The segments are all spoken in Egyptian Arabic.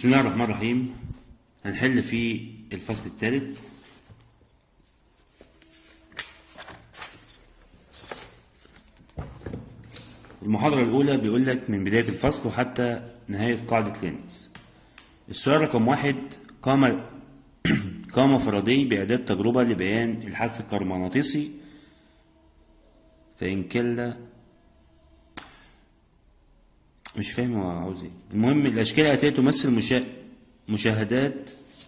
بسم الله الرحمن الرحيم هنحل في الفصل الثالث المحاضرة الأولى بيقول لك من بداية الفصل وحتى نهاية قاعدة لينز السؤال رقم واحد قام قام فاراداي بإعداد تجربة لبيان الحث الكهرومغناطيسي فإن كلا مش فاهم هو عاوز ايه المهم الأشكال الآتية تمثل مشا... مشاهدات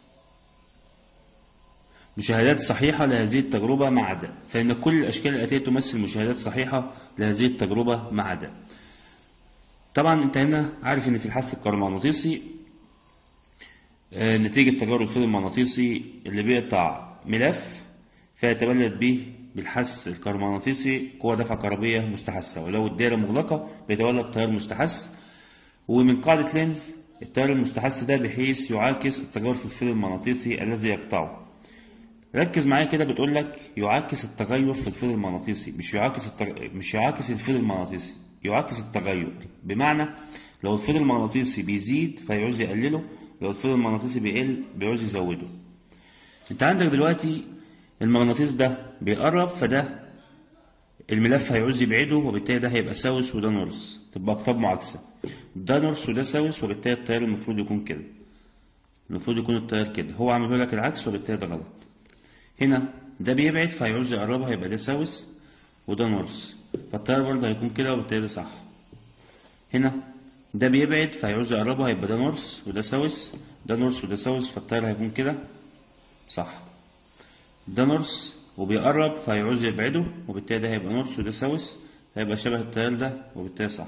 مشاهدات صحيحة لهذه التجربة ما عدا فإن كل الأشكال الآتية تمثل مشاهدات صحيحة لهذه التجربة ما عدا طبعا أنت هنا عارف إن في الحث الكهرومغناطيسي آه، نتيجة تجارب الفيض المغناطيسي اللي بيقطع ملف فيتولد به بالحث الكهرومغناطيسي قوة دفع كهربية مستحثة ولو الدائرة مغلقة بيتولد تيار مستحث ومن قاعدة لينز التيار المستحث ده بحيث يعاكس التجارب في الفيض المغناطيسي الذي يقطعه ركز معايا كده بتقول لك يعاكس التغير في الفيض المغناطيسي مش يعاكس التغ... مش يعاكس الفيض المغناطيسي يعاكس التغير بمعنى لو الفيض المغناطيسي بيزيد فيعوز يقلله لو الفيض المغناطيسي بيقل بيعوز يزوده انت عندك دلوقتي المغناطيس ده بيقرب فده الملف هيعوز يبعده وبالتالي ده هيبقى ساوس وده نورث تبقى اقطاب معاكسه ده نورث وده ساوس وبالتالي التيار المفروض يكون كده المفروض يكون التيار كده هو عامله لك العكس وبالتالي ده غلط هنا ده بيبعد فهيعوز يقربها هيبقى ده ساوس وده نورث فالتيار برضه هيكون كده وبالتالي ده صح هنا ده بيبعد فهيعوز يقربها هيبقى ده نورث وده ساوس ده نورث وده ساوس فالتيار هيكون كده صح ده نورث وبيقرب فهيعوز يبعده وبالتالي ده هيبقى نورث وده ساوس هيبقى شبه التيار ده وبالتالي صح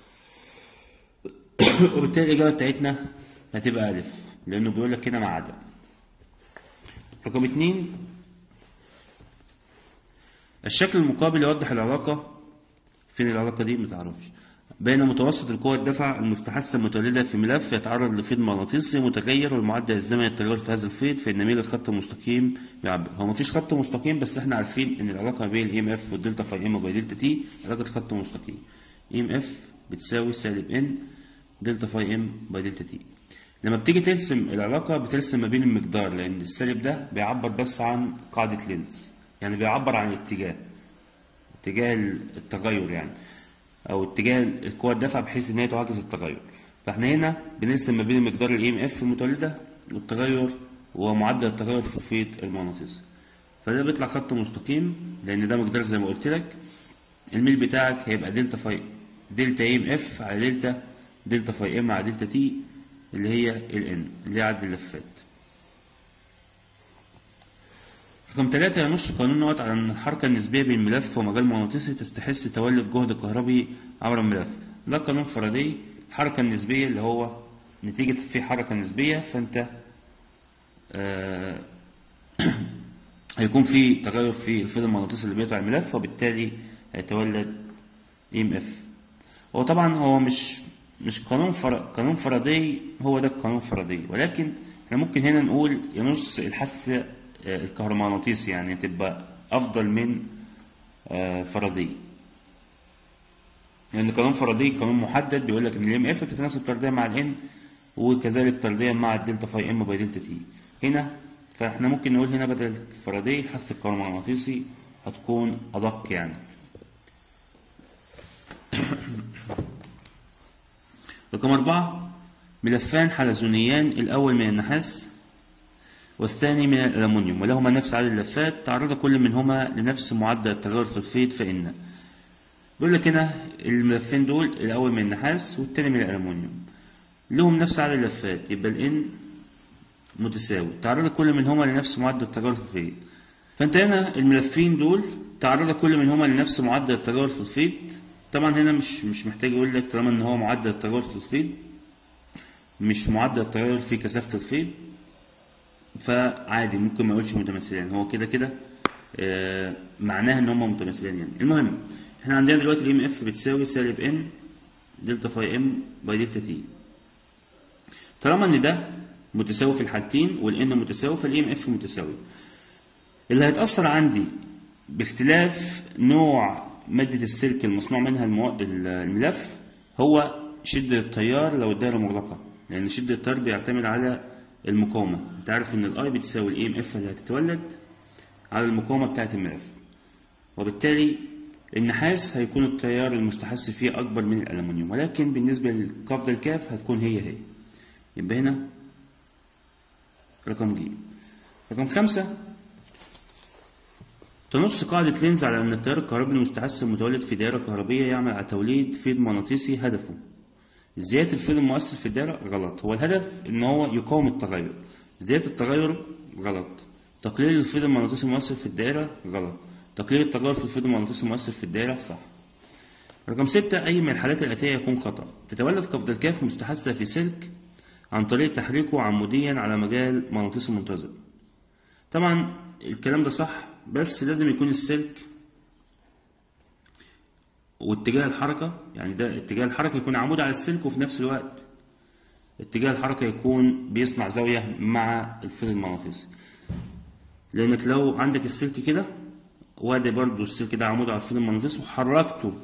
وبالتالي الإجابة بتاعتنا هتبقى ألف لأنه بيقول لك هنا ما عدا رقم اتنين الشكل المقابل يوضح العلاقة فين العلاقة دي متعرفش بين متوسط القوى الدفع المستحثة المتولدة في ملف يتعرض لفيض مغناطيسي متغير والمعدل الزمني للتغير في هذا الفيض فإن ميل الخط المستقيم يعبر هو مفيش خط مستقيم بس احنا عارفين إن العلاقة ما بين الإم إف والدلتا فاي إم وباي دلتا تي علاقة خط مستقيم إم إف بتساوي سالب إن دلتا فاي إم باي دلتا تي لما بتيجي ترسم العلاقة بترسم ما بين المقدار لأن السالب ده بيعبر بس عن قاعدة لينز يعني بيعبر عن الاتجاه اتجاه التغير يعني او اتجاه القوى الدفع بحيث ان هي تعاكس التغير فاحنا هنا بنرسم ما بين مقدار الاي ام اف المتولده والتغير ومعدل التغير في الفيض المغناطيسي فده بيطلع خط مستقيم لان ده مقدار زي ما قلت لك الميل بتاعك هيبقى دلتا فاي دلتا اي ام اف على دلتا دلتا فاي ام على دلتا تي اللي هي الان اللي هي عدد اللفات رقم ثلاثة ينص قانون نوت على أن الحركة النسبية بين ملف ومجال مغناطيسي تستحث تولد جهد كهربي عبر الملف ده قانون فاراداي الحركة النسبية اللي هو نتيجة في حركة نسبية فأنت آه هيكون في تغير في الفيض المغناطيسي اللي بيقطع الملف وبالتالي هيتولد ام اف هو طبعا هو مش مش قانون فر... قانون فاراداي هو ده قانون فاراداي ولكن احنا ممكن هنا نقول ينص الحث الكهرومغناطيسي يعني تبقى افضل من فاراداي لان يعني قانون فاراداي قانون محدد بيقول لك ان الام اف بتتناسب طرديا مع الان وكذلك طرديا مع الدلتا فاي ام باي دلتا تي هنا فاحنا ممكن نقول هنا بدل فاراداي الحث الكهرومغناطيسي هتكون ادق يعني رقم أربعة ملفان حلزونيان الأول من النحاس والثاني من الألمنيوم ولهما نفس عدد اللفات تعرض كل منهما لنفس معدل التغير في الفيض فإن بيقول لك هنا الملفين دول الأول من النحاس والثاني من الألمنيوم لهم نفس عدد اللفات يبقى الإن متساوي تعرض كل منهما لنفس معدل التغير في الفيض فأنت هنا الملفين دول تعرض كل منهما لنفس معدل التغير في الفيض طبعا هنا مش مش محتاج يقول لك طالما ان هو معدل التغير في الفيض مش معدل التغير في كثافة الفيض فعادي ممكن ما يقولش متماثلين هو كده كده آه معناها ان هم متماثلين يعني المهم احنا عندنا دلوقتي الام اف بتساوي سالب ان دلتا فاي ام باي دلتا تي طالما ان ده متساوي في الحالتين والان متساوي فالام اف متساوي اللي هيتاثر عندي باختلاف نوع مادة السلك المصنوع منها المو... الملف هو شدة التيار لو الدائرة مغلقة لان شده التيار بيعتمد على المقاومه انت عارف ان الاي بتساوي الاي ام اف اللي هتتولد على المقاومه بتاعه الملف وبالتالي النحاس هيكون التيار المستحث فيه اكبر من الالومنيوم ولكن بالنسبه للقفض الكاف هتكون هي هي يبقى هنا رقم ج رقم خمسة تنص قاعدة لينز على أن التيار الكهربي المستحث المتولد في دائرة كهربية يعمل على توليد فيض مغناطيسي هدفه زيادة الفيض المؤثر في الدائرة غلط هو الهدف إن هو يقاوم التغير زيادة التغير غلط تقليل الفيض المغناطيسي المؤثر في الدائرة غلط تقليل التغير في الفيض المغناطيسي المؤثر في الدائرة صح رقم ستة أي من الحالات الآتية يكون خطأ تتولد قفض الكاف مستحثة في سلك عن طريق تحريكه عموديا على مجال مغناطيسي منتظم طبعا الكلام ده صح بس لازم يكون السلك واتجاه الحركة يعني ده اتجاه الحركة يكون عمود على السلك وفي نفس الوقت اتجاه الحركة يكون بيصنع زاوية مع الفيض المغناطيسي لأنك لو عندك السلك كده وادي برضو السلك ده عمود على الفيض المغناطيسي وحركته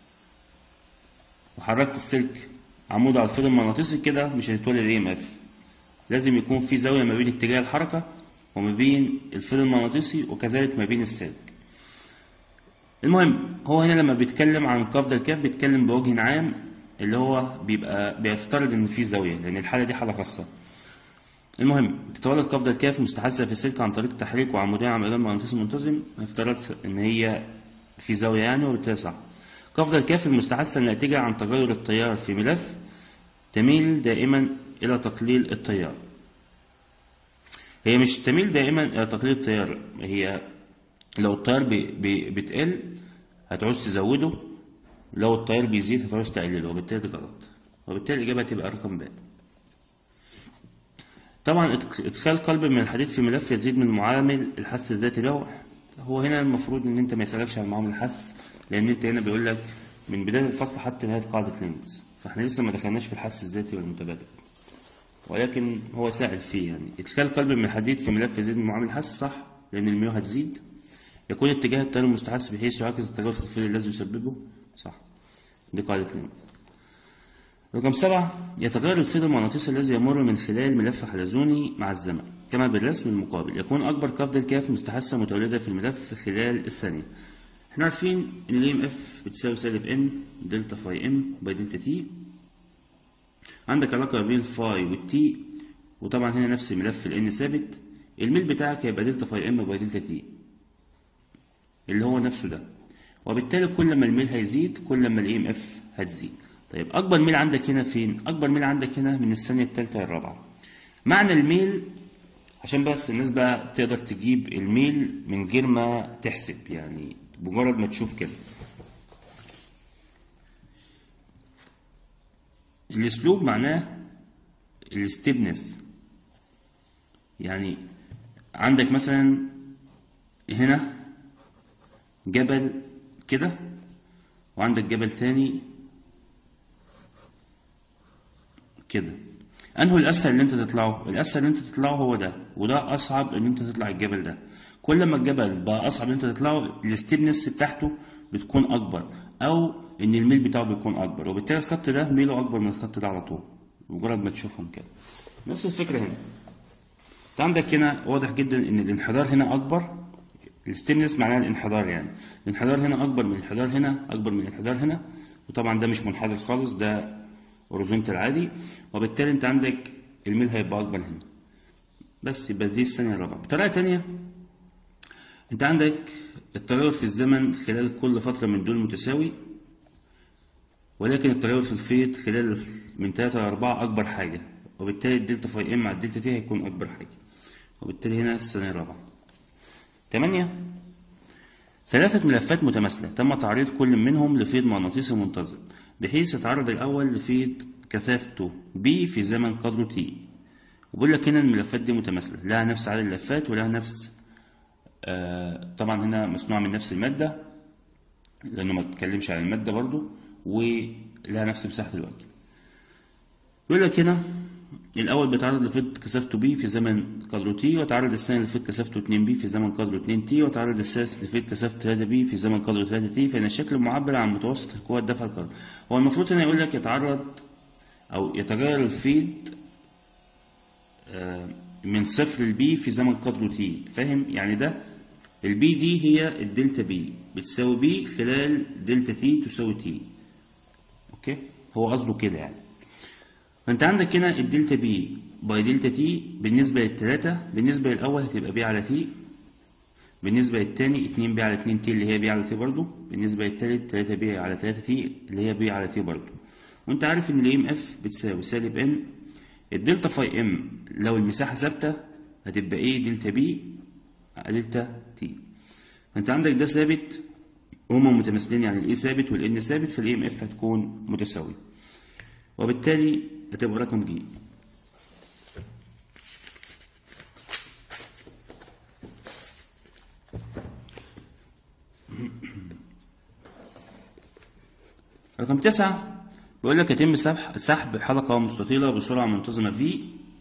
وحركت السلك عمود على الفيض المغناطيسي كده مش هيتولد اي ام اف لازم يكون في زاوية ما بين اتجاه الحركة وما بين الفيض المغناطيسي وكذلك ما بين السلك المهم هو هنا لما بيتكلم عن قفض الكاف بيتكلم بوجه عام اللي هو بيبقى بيفترض ان في زاويه لان الحاله دي حاله خاصه المهم تتولد قفض الكاف مستحثه في السلك عن طريق تحريك وعمودية على مجال مغناطيسي منتظم افترض ان هي في زاويه يعني وبالتالي صح قفض الكاف المستحثه الناتجه عن تغير التيار في ملف تميل دائما الى تقليل التيار هي مش تميل دائما الى تقليل التيار هي لو التيار بي بي بتقل هتعوز تزوده لو التيار بيزيد هتعوز تقلله وبالتالي ده غلط وبالتالي الإجابة تبقى رقم ب طبعا إدخال قلب من الحديد في ملف يزيد من معامل الحث الذاتي له هو هنا المفروض إن أنت ما يسألكش عن معامل الحث لأن أنت هنا بيقول لك من بداية الفصل حتى نهاية قاعدة لينز فإحنا لسه ما دخلناش في الحث الذاتي والمتبادل ولكن هو سائل فيه يعني إدخال قلب من الحديد في ملف يزيد من معامل الحث صح لأن المياه هتزيد يكون اتجاه التيار المستحث بحيث يعكس التغير في الفيل الذي يسببه صح دي قاعدة لينز رقم سبعة يتغير الفيض المغناطيسي الذي يمر من خلال ملف حلزوني مع الزمن كما بالرسم المقابل يكون أكبر قفض الكاف مستحثة متولدة في الملف خلال الثانية احنا عارفين ان ال اف بتساوي سالب ان دلتا فاي ام باي دلتا تي عندك علاقة بين الفاي والتي وطبعا هنا نفس الملف الان ثابت الميل بتاعك هيبقى دلتا فاي ام باي دلتا تي اللي هو نفسه ده وبالتالي كل ما الميل هيزيد كل ما الاي ام اف هتزيد طيب اكبر ميل عندك هنا فين اكبر ميل عندك هنا من الثانيه الثالثه للرابعه معنى الميل عشان بس الناس بقى تقدر تجيب الميل من غير ما تحسب يعني بمجرد ما تشوف كده الاسلوب معناه الستبنس يعني عندك مثلا هنا جبل كده وعندك جبل تاني كده انه الاسهل ان انت تطلعه الاسهل ان انت تطلعه هو ده وده اصعب ان انت تطلع الجبل ده كل ما الجبل بقى اصعب ان انت تطلعه الستيبنس بتاعته بتكون اكبر او ان الميل بتاعه بيكون اكبر وبالتالي الخط ده ميله اكبر من الخط ده على طول مجرد ما تشوفهم كده نفس الفكره هنا انت عندك هنا واضح جدا ان الانحدار هنا اكبر الستيمنس معناها الانحدار يعني الانحدار هنا اكبر من الانحدار هنا اكبر من الانحدار هنا وطبعا ده مش منحدر خالص ده اوريزونتال عادي وبالتالي انت عندك الميل هيبقى اكبر هنا بس يبقى دي الثانيه الرابعه بطريقه تانية انت عندك التغير في الزمن خلال كل فتره من دول متساوي ولكن التغير في الفيض خلال من 3 ل 4 اكبر حاجه وبالتالي الدلتا فاي ام مع الدلتا تي هيكون اكبر حاجه وبالتالي هنا الثانيه الرابعه ثمانية ثلاثة ملفات متماثلة تم تعريض كل منهم لفيض مغناطيسي منتظم بحيث يتعرض الأول لفيض كثافته B في زمن قدره T وبقول لك هنا الملفات دي متماثلة لها نفس عدد اللفات ولها نفس آه طبعا هنا مصنوعة من نفس المادة لأنه ما تكلمش عن المادة برضو ولها نفس مساحة الوجه يقول لك هنا الأول بيتعرض لفيض كثافته B في زمن قدره T وتعرض الثاني لفيض كثافته 2B في زمن قدره 2T وتعرض الثالث لفيض كثافته 3B في زمن قدره 3T فإن الشكل معبر عن متوسط قوة دفع الكهرباء هو المفروض هنا يقول لك يتعرض أو يتغير الفيض آه، من صفر لبي في زمن قدره تي فاهم يعني ده البي دي هي الدلتا بي بتساوي بي خلال دلتا تي تساوي تي اوكي هو قصده كده يعني فانت عندك هنا الدلتا بي باي دلتا تي بالنسبة للتلاتة بالنسبة للأول هتبقى بي على تي بالنسبة للتاني اتنين بي على اتنين تي اللي هي بي على تي برضو بالنسبة للتالت تلاتة بي على تلاتة تي اللي هي بي على تي برضو وانت عارف ان الام اف بتساوي سالب ان الدلتا فاي ام لو المساحة ثابتة هتبقى ايه دلتا بي على دلتا تي فانت عندك ده ثابت هما متماثلين يعني الاي ثابت والان ثابت فالاي ام اف هتكون متساوية وبالتالي هتبقى رقم ج رقم تسعة بيقول لك يتم سحب سحب حلقة مستطيلة بسرعة منتظمة في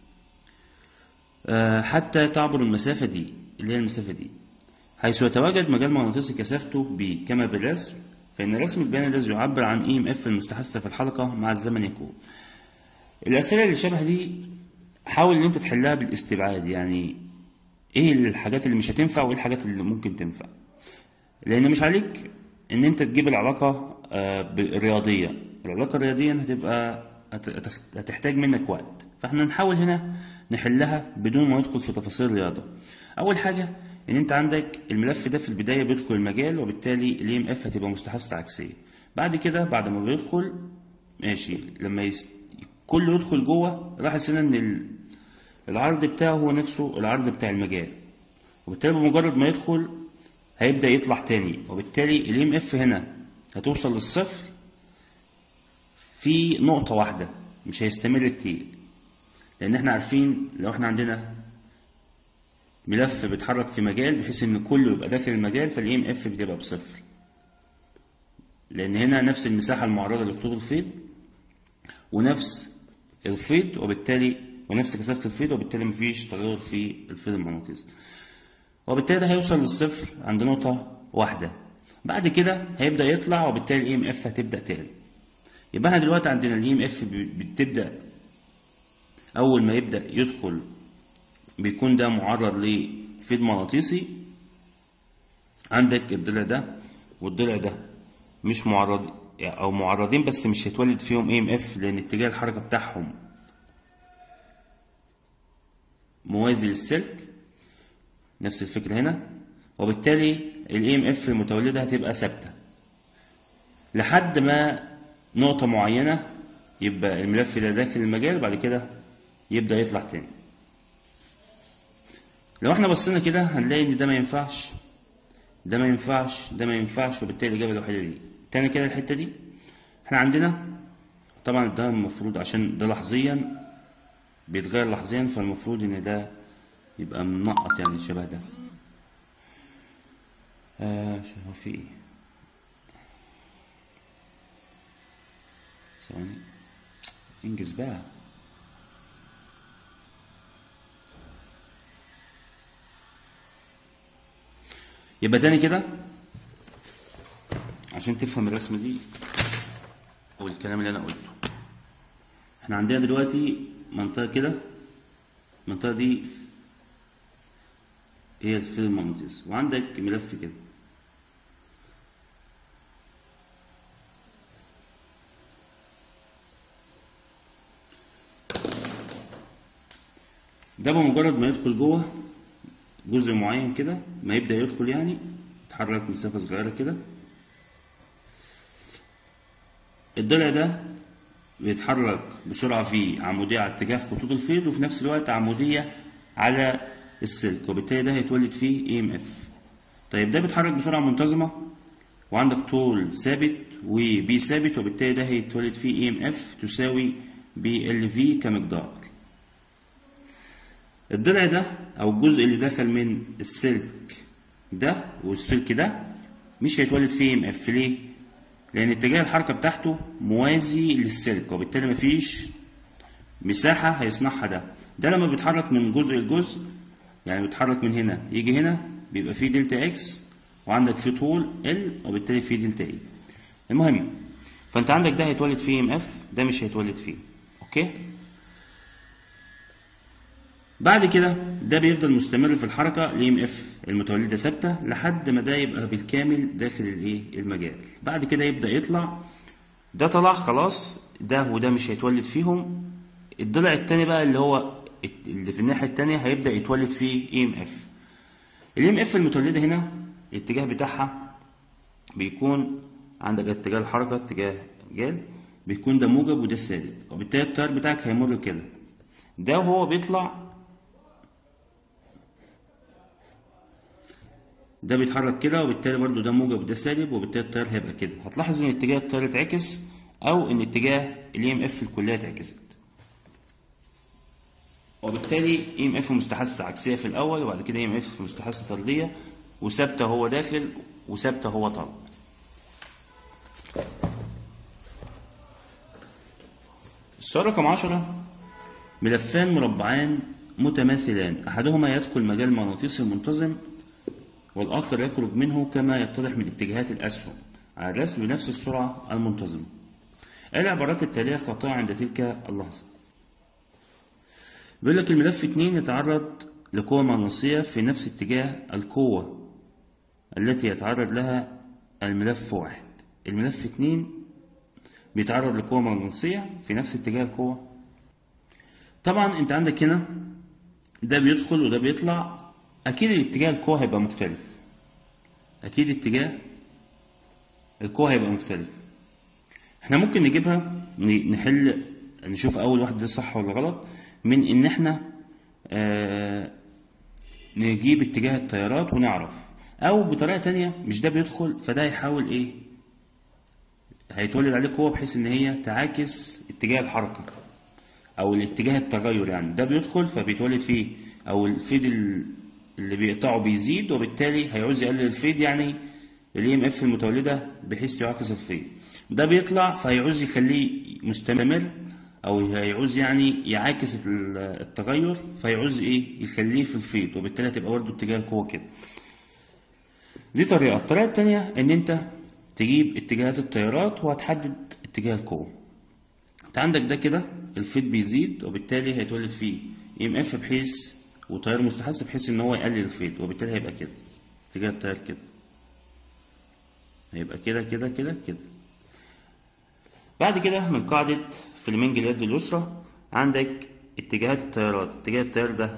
آه، حتى تعبر المسافة دي اللي هي المسافة دي حيث يتواجد مجال مغناطيسي كثافته ب كما بالرسم فإن رسم البيان الذي يعبر عن اي ام اف المستحثة في الحلقة مع الزمن يكون الأسئلة اللي شبه دي حاول إن أنت تحلها بالاستبعاد يعني إيه الحاجات اللي مش هتنفع وإيه الحاجات اللي ممكن تنفع لأن مش عليك إن أنت تجيب العلاقة آه، ب- الرياضية العلاقة الرياضية هتبقى هت- هت- هتحتاج منك وقت فاحنا نحاول هنا نحلها بدون ما ندخل في تفاصيل الرياضة أول حاجة إن أنت عندك الملف ده في البداية بيدخل المجال وبالتالي ال ام اف هتبقى مستحثة عكسية بعد كده بعد ما بيدخل ماشي لما يس... كله يدخل جوه لاحظ هنا ان ال- العرض بتاعه هو نفسه العرض بتاع المجال وبالتالي بمجرد ما يدخل هيبدأ يطلع تاني وبالتالي ال ام اف هنا هتوصل للصفر في نقطة واحدة مش هيستمر كتير لأن احنا عارفين لو احنا عندنا ملف بيتحرك في مجال بحيث ان كله يبقى داخل المجال فالاي ام اف بتبقى بصفر لأن هنا نفس المساحة المعرضة لخطوط الفيض ونفس الفيض وبالتالي ونفس كثافة الفيض وبالتالي مفيش تغير في الفيض المغناطيسي وبالتالي ده هيوصل للصفر عند نقطة واحدة بعد كده هيبدأ يطلع وبالتالي الاي ام اف هتبدأ تعلى يبقى احنا دلوقتي عندنا الاي ام اف بتبدأ أول ما يبدأ يدخل بيكون ده معرض لفيض مغناطيسي عندك الضلع ده والضلع ده مش معرض او معرضين بس مش هيتولد فيهم اي ام اف لان اتجاه الحركه بتاعهم موازي للسلك نفس الفكره هنا وبالتالي الاي ام اف المتولده هتبقى ثابته لحد ما نقطه معينه يبقى الملف ده داخل المجال بعد كده يبدا يطلع تاني لو احنا بصينا كده هنلاقي ان ده ما ينفعش ده ما ينفعش ده ما ينفعش وبالتالي الإجابة الوحيدة دي تاني كده الحتة دي احنا عندنا طبعا ده المفروض عشان ده لحظيا بيتغير لحظيا فالمفروض ان ده يبقى منقط يعني شبه ده آه شو هو في ايه ثواني انجز بقى يبقى تاني كده عشان تفهم الرسمة دي أو الكلام اللي أنا قلته احنا عندنا دلوقتي منطقة كده المنطقة دي هي الفيل المغناطيسي وعندك ملف كده ده بمجرد ما يدخل جوه جزء معين كده ما يبدأ يدخل يعني يتحرك مسافة صغيرة كده الضلع ده بيتحرك بسرعة في عمودية على اتجاه خطوط الفيض وفي نفس الوقت عمودية على السلك وبالتالي ده هيتولد فيه اي ام اف طيب ده بيتحرك بسرعة منتظمة وعندك طول ثابت وبي ثابت وبالتالي ده هيتولد فيه اي ام اف تساوي بي ال في كمقدار الضلع ده او الجزء اللي دخل من السلك ده والسلك ده مش هيتولد فيه ام اف ليه لان اتجاه الحركه بتاعته موازي للسلك وبالتالي مفيش مساحه هيصنعها ده ده لما بيتحرك من جزء لجزء يعني بيتحرك من هنا يجي هنا بيبقى فيه دلتا اكس وعندك فيه طول ال وبالتالي فيه دلتا اي المهم فانت عندك ده هيتولد فيه ام اف ده مش هيتولد فيه اوكي بعد كده ده بيفضل مستمر في الحركة ال EMF المتولدة ثابتة لحد ما ده يبقى بالكامل داخل الايه المجال بعد كده يبدأ يطلع ده طلع خلاص ده وده مش هيتولد فيهم الضلع التاني بقى اللي هو اللي في الناحية التانية هيبدأ يتولد فيه EMF ال EMF المتولدة هنا الاتجاه بتاعها بيكون عندك اتجاه الحركة اتجاه جال بيكون ده موجب وده سالب وبالتالي التيار بتاعك هيمر كده ده وهو بيطلع ده بيتحرك كده وبالتالي برضو ده موجب وده سالب وبالتالي التيار هيبقى كده هتلاحظ ان اتجاه التيار اتعكس او ان اتجاه الاي ام اف الكليه اتعكست وبالتالي اي ام اف مستحثه عكسيه في الاول وبعد كده اي ام اف مستحثه طرديه وثابته هو داخل وثابته هو طالع السؤال رقم 10 ملفان مربعان متماثلان احدهما يدخل مجال مغناطيسي منتظم والآخر يخرج منه كما يتضح من اتجاهات الأسهم على الرسم بنفس السرعة المنتظمة العبارات التالية خاطئة عند تلك اللحظة بيقول لك الملف 2 يتعرض لقوة مغناطيسية في نفس اتجاه القوة التي يتعرض لها الملف واحد الملف 2 بيتعرض لقوة مغناطيسية في نفس اتجاه القوة طبعا انت عندك هنا ده بيدخل وده بيطلع اكيد الاتجاه القوة هيبقى مختلف اكيد اتجاه القوة هيبقى مختلف احنا ممكن نجيبها نحل نشوف اول واحد ده صح ولا غلط من ان احنا آه نجيب اتجاه التيارات ونعرف او بطريقة تانية مش ده بيدخل فده يحاول ايه هيتولد عليه قوة بحيث ان هي تعاكس اتجاه الحركة او الاتجاه التغير يعني ده بيدخل فبيتولد فيه او الفيد اللي بيقطعه بيزيد وبالتالي هيعوز يقلل الفيد يعني الاي ام اف المتولده بحيث يعكس الفيد ده بيطلع فهيعوز يخليه مستمر او هيعوز يعني يعاكس التغير فيعوز ايه يخليه في الفيد وبالتالي هتبقى برضه اتجاه القوه كده دي طريقه الطريقه التانية ان انت تجيب اتجاهات التيارات وهتحدد اتجاه القوه انت عندك ده كده الفيد بيزيد وبالتالي هيتولد فيه ام اف بحيث وتيار مستحث بحيث ان هو يقلل الفيد وبالتالي هيبقى كده اتجاه التيار كده هيبقى كده كده كده كده بعد كده من قاعدة فليمنج اليد اليسرى عندك اتجاهات التيارات اتجاه التيار ده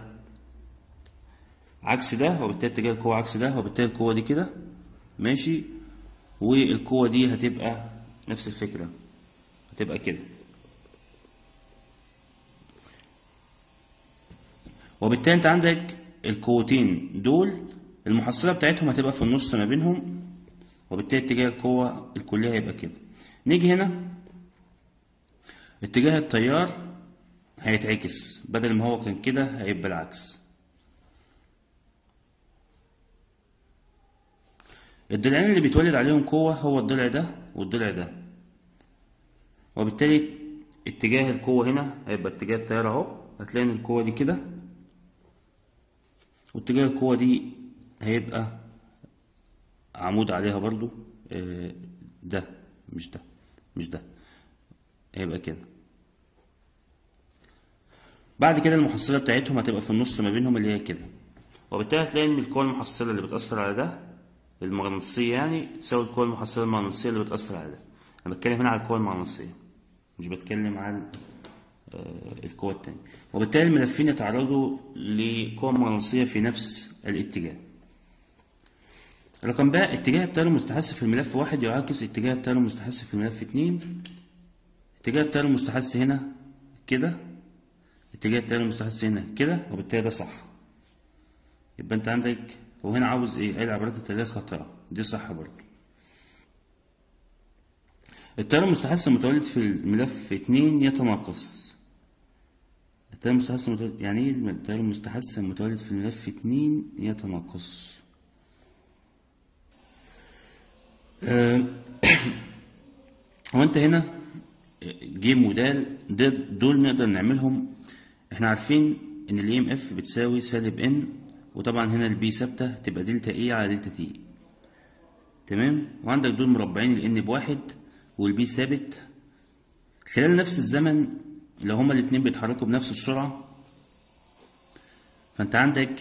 عكس ده وبالتالي اتجاه القوة عكس ده وبالتالي القوة دي كده ماشي والقوة دي هتبقى نفس الفكرة هتبقى كده وبالتالي انت عندك القوتين دول المحصلة بتاعتهم هتبقى في النص ما بينهم وبالتالي اتجاه القوة الكلية هيبقى كده نيجي هنا اتجاه التيار هيتعكس بدل ما هو كان كده هيبقى العكس الضلعين اللي بيتولد عليهم قوة هو الضلع ده والضلع ده وبالتالي اتجاه القوة هنا هيبقى اتجاه التيار اهو هتلاقي ان القوة دي كده واتجاه القوة دي هيبقى عمود عليها برضو ده مش ده مش ده هيبقى كده بعد كده المحصلة بتاعتهم هتبقى في النص ما بينهم اللي هي كده وبالتالي هتلاقي ان القوة المحصلة اللي بتأثر على ده المغناطيسية يعني تساوي القوة المحصلة المغناطيسية اللي بتأثر على ده أنا بتكلم هنا على القوة المغناطيسية مش بتكلم عن القوة التانية وبالتالي الملفين يتعرضوا لقوة مغناطيسية في نفس الاتجاه رقم باء اتجاه التيار المستحث في الملف واحد يعاكس اتجاه التيار المستحث في الملف اتنين اتجاه التيار المستحث هنا كده اتجاه التيار المستحث هنا كده وبالتالي ده صح يبقى انت عندك وهنا عاوز ايه ايه العبارات التالية خاطئة دي صح برضه التيار المستحث المتولد في الملف اتنين يتناقص التيار المستحث المتولد يعني ايه التيار المستحث المتولد في الملف اتنين يتناقص أه هو انت هنا جيم ودال دول نقدر نعملهم احنا عارفين ان الاي ام اف بتساوي سالب ان وطبعا هنا البي ثابته تبقى دلتا اي على دلتا تي تمام وعندك دول مربعين الان بواحد والبي ثابت خلال نفس الزمن لو هما الاتنين بيتحركوا بنفس السرعة فانت عندك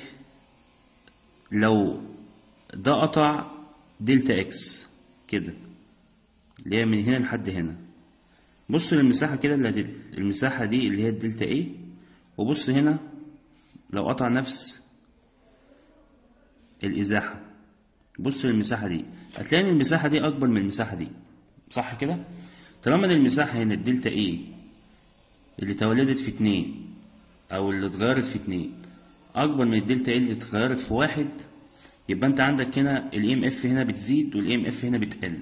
لو ده قطع دلتا اكس كده اللي هي من هنا لحد هنا بص للمساحة كده اللي هتل... المساحة دي اللي هي الدلتا ايه وبص هنا لو قطع نفس الإزاحة بص للمساحة دي هتلاقي إن المساحة دي أكبر من المساحة دي صح كده؟ طالما إن المساحة هنا الدلتا ايه اللي تولدت في اتنين أو اللي اتغيرت في اتنين أكبر من الدلتا ايه اللي اتغيرت في واحد يبقى أنت عندك هنا الإي إم إف هنا بتزيد والإي إم إف هنا بتقل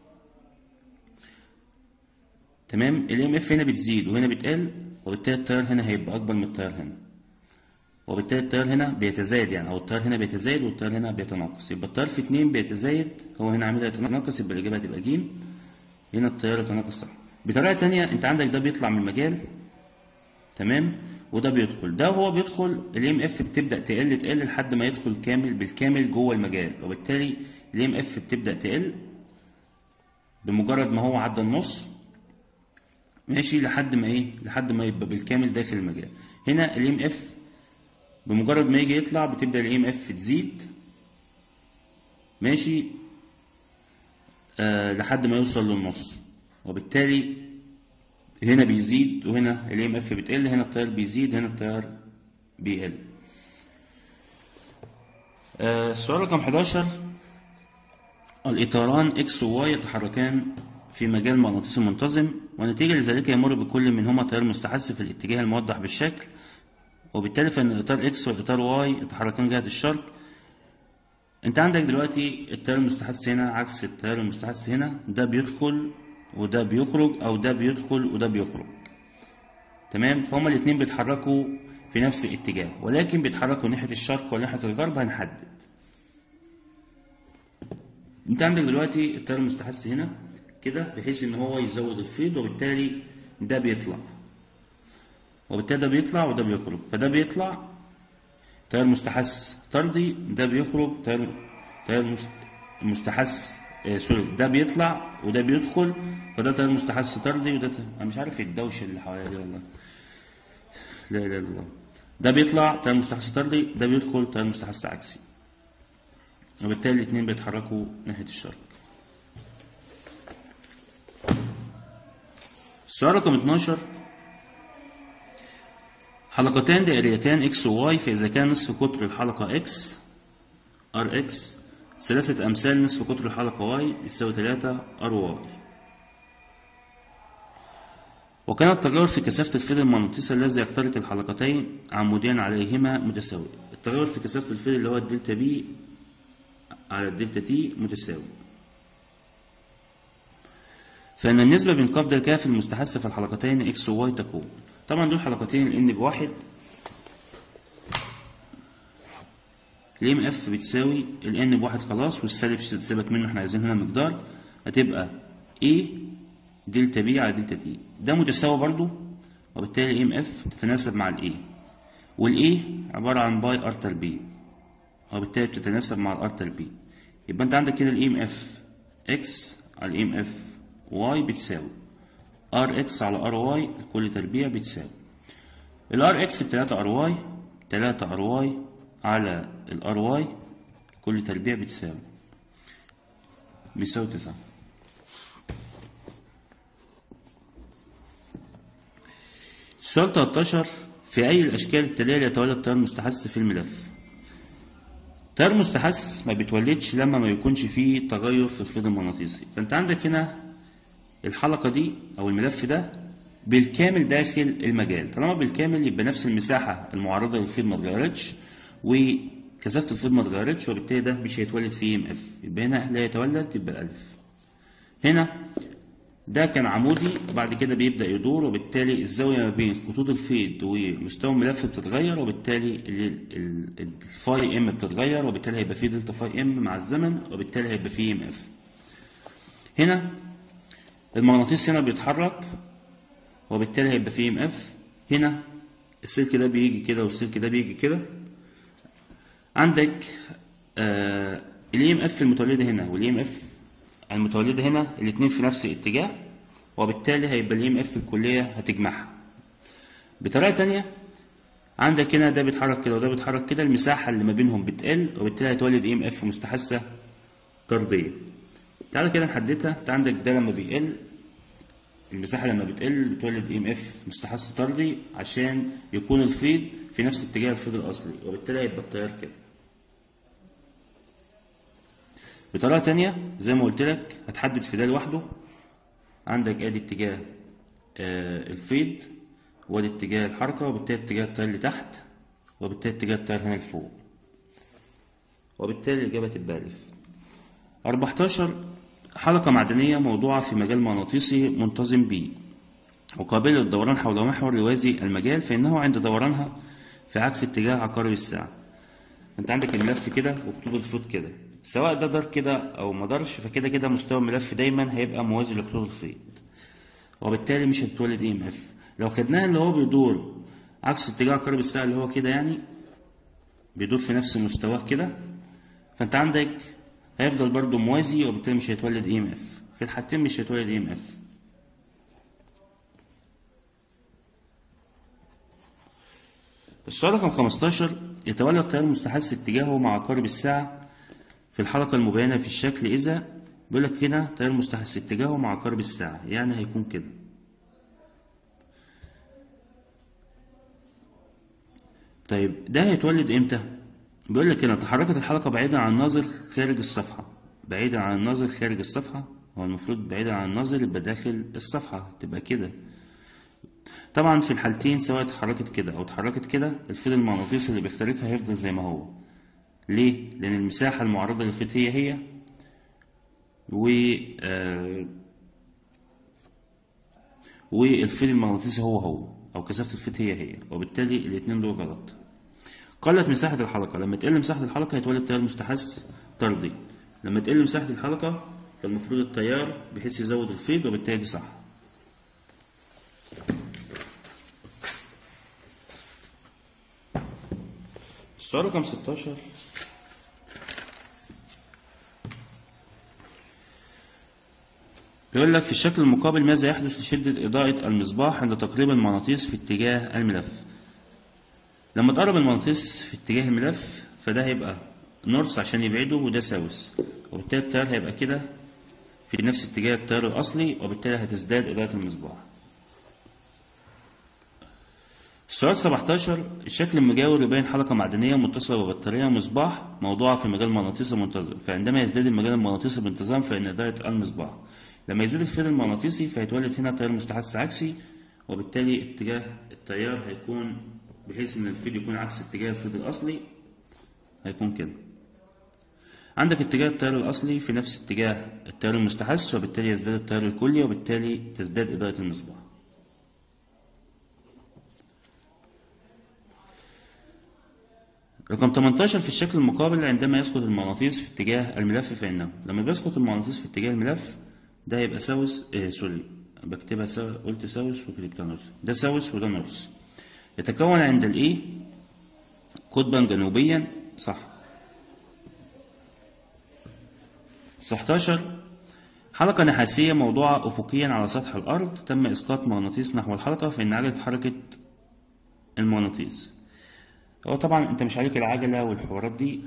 تمام الإي إم إف هنا بتزيد وهنا بتقل وبالتالي التيار هنا هيبقى أكبر من التيار هنا وبالتالي التيار هنا بيتزايد يعني او التيار هنا بيتزايد والتيار هنا بيتناقص يبقى التيار في اتنين بيتزايد هو هنا عامل يتناقص يبقى الاجابه هتبقى ج هنا التيار يتناقص صح بطريقه تانية انت عندك ده بيطلع من المجال تمام وده بيدخل ده وهو بيدخل الاي ام اف بتبدا تقل تقل لحد ما يدخل كامل بالكامل جوه المجال وبالتالي الاي ام اف بتبدا تقل بمجرد ما هو عدى النص ماشي لحد ما ايه لحد ما يبقى بالكامل داخل المجال هنا الاي ام اف بمجرد ما يجي يطلع بتبدا الاي ام اف تزيد ماشي آه لحد ما يوصل للنص وبالتالي هنا بيزيد وهنا الاي ام اف بتقل هنا التيار بيزيد هنا التيار بيقل آه السؤال رقم 11 الإطاران إكس وواي يتحركان في مجال مغناطيسي منتظم ونتيجة لذلك يمر بكل منهما تيار مستحث في الاتجاه الموضح بالشكل وبالتالي فإن الإطار إكس والإطار واي يتحركان جهة الشرق أنت عندك دلوقتي التيار المستحث هنا عكس التيار المستحث هنا ده بيدخل وده بيخرج أو ده بيدخل وده بيخرج تمام فهما الاتنين بيتحركوا في نفس الاتجاه ولكن بيتحركوا ناحية الشرق وناحية الغرب هنحدد انت عندك دلوقتي التيار المستحث هنا كده بحيث ان هو يزود الفيض وبالتالي ده بيطلع وبالتالي ده بيطلع وده بيخرج فده بيطلع تيار مستحث طردي ده بيخرج تيار تيار مستحث آه سوري ده بيطلع وده بيدخل فده تيار مستحث طردي وده تيار... انا مش عارف الدوشه اللي حواليا دي والله لا اله الا الله ده بيطلع تيار مستحث طردي ده بيدخل تيار مستحث عكسي وبالتالي الاتنين بيتحركوا ناحية الشرق السؤال رقم 12 حلقتان دائريتان اكس وواي فإذا كان نصف قطر الحلقة اكس ار اكس ثلاثة أمثال نصف قطر الحلقة واي يساوي 3 ار واي وكان التغير في كثافة الفيل المغناطيسي الذي يخترق الحلقتين عموديا عليهما متساوي التغير في كثافة الفيل اللي هو الدلتا بي على الدلتا تي متساوي فإن النسبة بين قفز الكاف المستحثة في الحلقتين إكس وواي تكون طبعا دول حلقتين الإن بواحد الإم إف بتساوي الإن بواحد خلاص والسالب سيبك منه إحنا عايزين هنا مقدار هتبقى A دلتا بي على دلتا تي ده متساوي برضو وبالتالي إم إف تتناسب مع الإيه والإيه عبارة عن باي ار تربيع وبالتالي بتتناسب مع الار تربيع يبقى انت عندك كده الام اف اكس على الام اف واي بتساوي ار اكس على ار واي كل تربيع بتساوي الار اكس ب 3 ار واي 3 ار واي على الار واي كل تربيع بتساوي بيساوي 9 السؤال 13 في أي الأشكال التالية يتولد تيار مستحث في الملف تيار مستحث ما بيتولدش لما ما يكونش فيه تغير في الفيض المغناطيسي فانت عندك هنا الحلقة دي او الملف ده بالكامل داخل المجال طالما بالكامل يبقى نفس المساحة المعرضة للفيض ما اتغيرتش وكثافة الفيض ما اتغيرتش وبالتالي ده مش هيتولد فيه ام اف يبقى هنا لا يتولد يبقى الالف هنا ده كان عمودي وبعد كده بيبدأ يدور وبالتالي الزاوية ما بين خطوط الفيض ومستوى الملف بتتغير وبالتالي الفاي ام بتتغير وبالتالي هيبقى فيه دلتا فاي ام مع الزمن وبالتالي هيبقى فيه ام اف هنا المغناطيس هنا بيتحرك وبالتالي هيبقى فيه ام اف هنا السلك ده بيجي كده والسلك ده بيجي كده عندك آه الاي ام اف المتولده هنا والاي ام اف المتولدة هنا الاتنين في نفس الاتجاه وبالتالي هيبقى الام اف الكلية هتجمعها بطريقة تانية عندك هنا ده بيتحرك كده وده بيتحرك كده المساحة اللي ما بينهم بتقل وبالتالي هيتولد ام اف مستحثة طردية تعالى كده نحددها انت عندك ده لما بيقل المساحة لما بتقل بتولد ام اف مستحث طردي عشان يكون الفيض في نفس اتجاه الفيض الأصلي وبالتالي هيبقى التيار كده بطريقة تانية زي ما قلت لك هتحدد في ده لوحده عندك ادي اتجاه آه الفيض وادي اتجاه الحركة وبالتالي اتجاه التيار لتحت وبالتالي اتجاه التيار هنا لفوق وبالتالي الإجابة تبقى ألف 14 حلقة معدنية موضوعة في مجال مغناطيسي منتظم به وقابلة للدوران حول محور يوازي المجال فإنه عند دورانها في عكس اتجاه عقارب الساعة انت عندك الملف كده وخطوط الفيض كده سواء ده دار كده او ما دارش فكده كده مستوى الملف دايما هيبقى موازي لخطوط الفيض وبالتالي مش هتتولد اي ام اف لو خدناها اللي هو بيدور عكس اتجاه عقارب الساعة اللي هو كده يعني بيدور في نفس مستواه كده فانت عندك هيفضل برضو موازي وبالتالي مش هيتولد اي ام اف في الحالتين مش هيتولد اي ام اف السؤال رقم 15 يتولى التيار المستحث اتجاهه مع عقارب الساعة في الحلقة المبينة في الشكل إذا بيقول لك هنا تيار مستحث اتجاهه مع عقارب الساعة يعني هيكون كده طيب ده هيتولد امتى؟ بيقول لك هنا تحركت الحلقة بعيدا عن الناظر خارج الصفحة بعيدا عن الناظر خارج الصفحة هو المفروض بعيدا عن الناظر يبقى داخل الصفحة تبقى كده طبعا في الحالتين سواء اتحركت كده او اتحركت كده الفيض المغناطيسي اللي بيخترقها هيفضل زي ما هو ليه لان المساحه المعرضه للفيض هي هي و آه والفيض المغناطيسي هو هو او كثافه الفيض هي هي وبالتالي الاثنين دول غلط قلت مساحه الحلقه لما تقل مساحه الحلقه هيتولد تيار مستحث طردي لما تقل مساحه الحلقه فالمفروض التيار بحيث يزود الفيض وبالتالي دي صح السؤال رقم 16 بيقول لك في الشكل المقابل ماذا يحدث لشدة إضاءة المصباح عند تقريب المغناطيس في اتجاه الملف لما تقرب المغناطيس في اتجاه الملف فده هيبقى نورس عشان يبعده وده ساوس وبالتالي التيار هيبقى كده في نفس اتجاه التيار الأصلي وبالتالي هتزداد إضاءة المصباح السؤال 17 الشكل المجاور يبين حلقة معدنية متصلة ببطارية مصباح موضوعة في مجال مغناطيسي منتظم فعندما يزداد المجال المغناطيسي بانتظام فإن إضاءة المصباح لما يزيد الفيض المغناطيسي فيتولد هنا تيار مستحث عكسي وبالتالي اتجاه التيار هيكون بحيث إن الفيض يكون عكس اتجاه الفيض الأصلي هيكون كده عندك اتجاه التيار الأصلي في نفس اتجاه التيار المستحث وبالتالي يزداد التيار الكلي وبالتالي تزداد إضاءة المصباح رقم 18 في الشكل المقابل عندما يسقط المغناطيس في اتجاه الملف فإنه لما بيسقط المغناطيس في اتجاه الملف ده هيبقى ساوس آه سوري بكتبها سو... قلت ساوس وكتبتها نورس ده ساوس وده نورس يتكون عند الايه قطبا جنوبيا صح 19 حلقة نحاسية موضوعة أفقيا على سطح الأرض تم إسقاط مغناطيس نحو الحلقة فإن عجلة حركة المغناطيس هو طبعا انت مش عليك العجلة والحوارات دي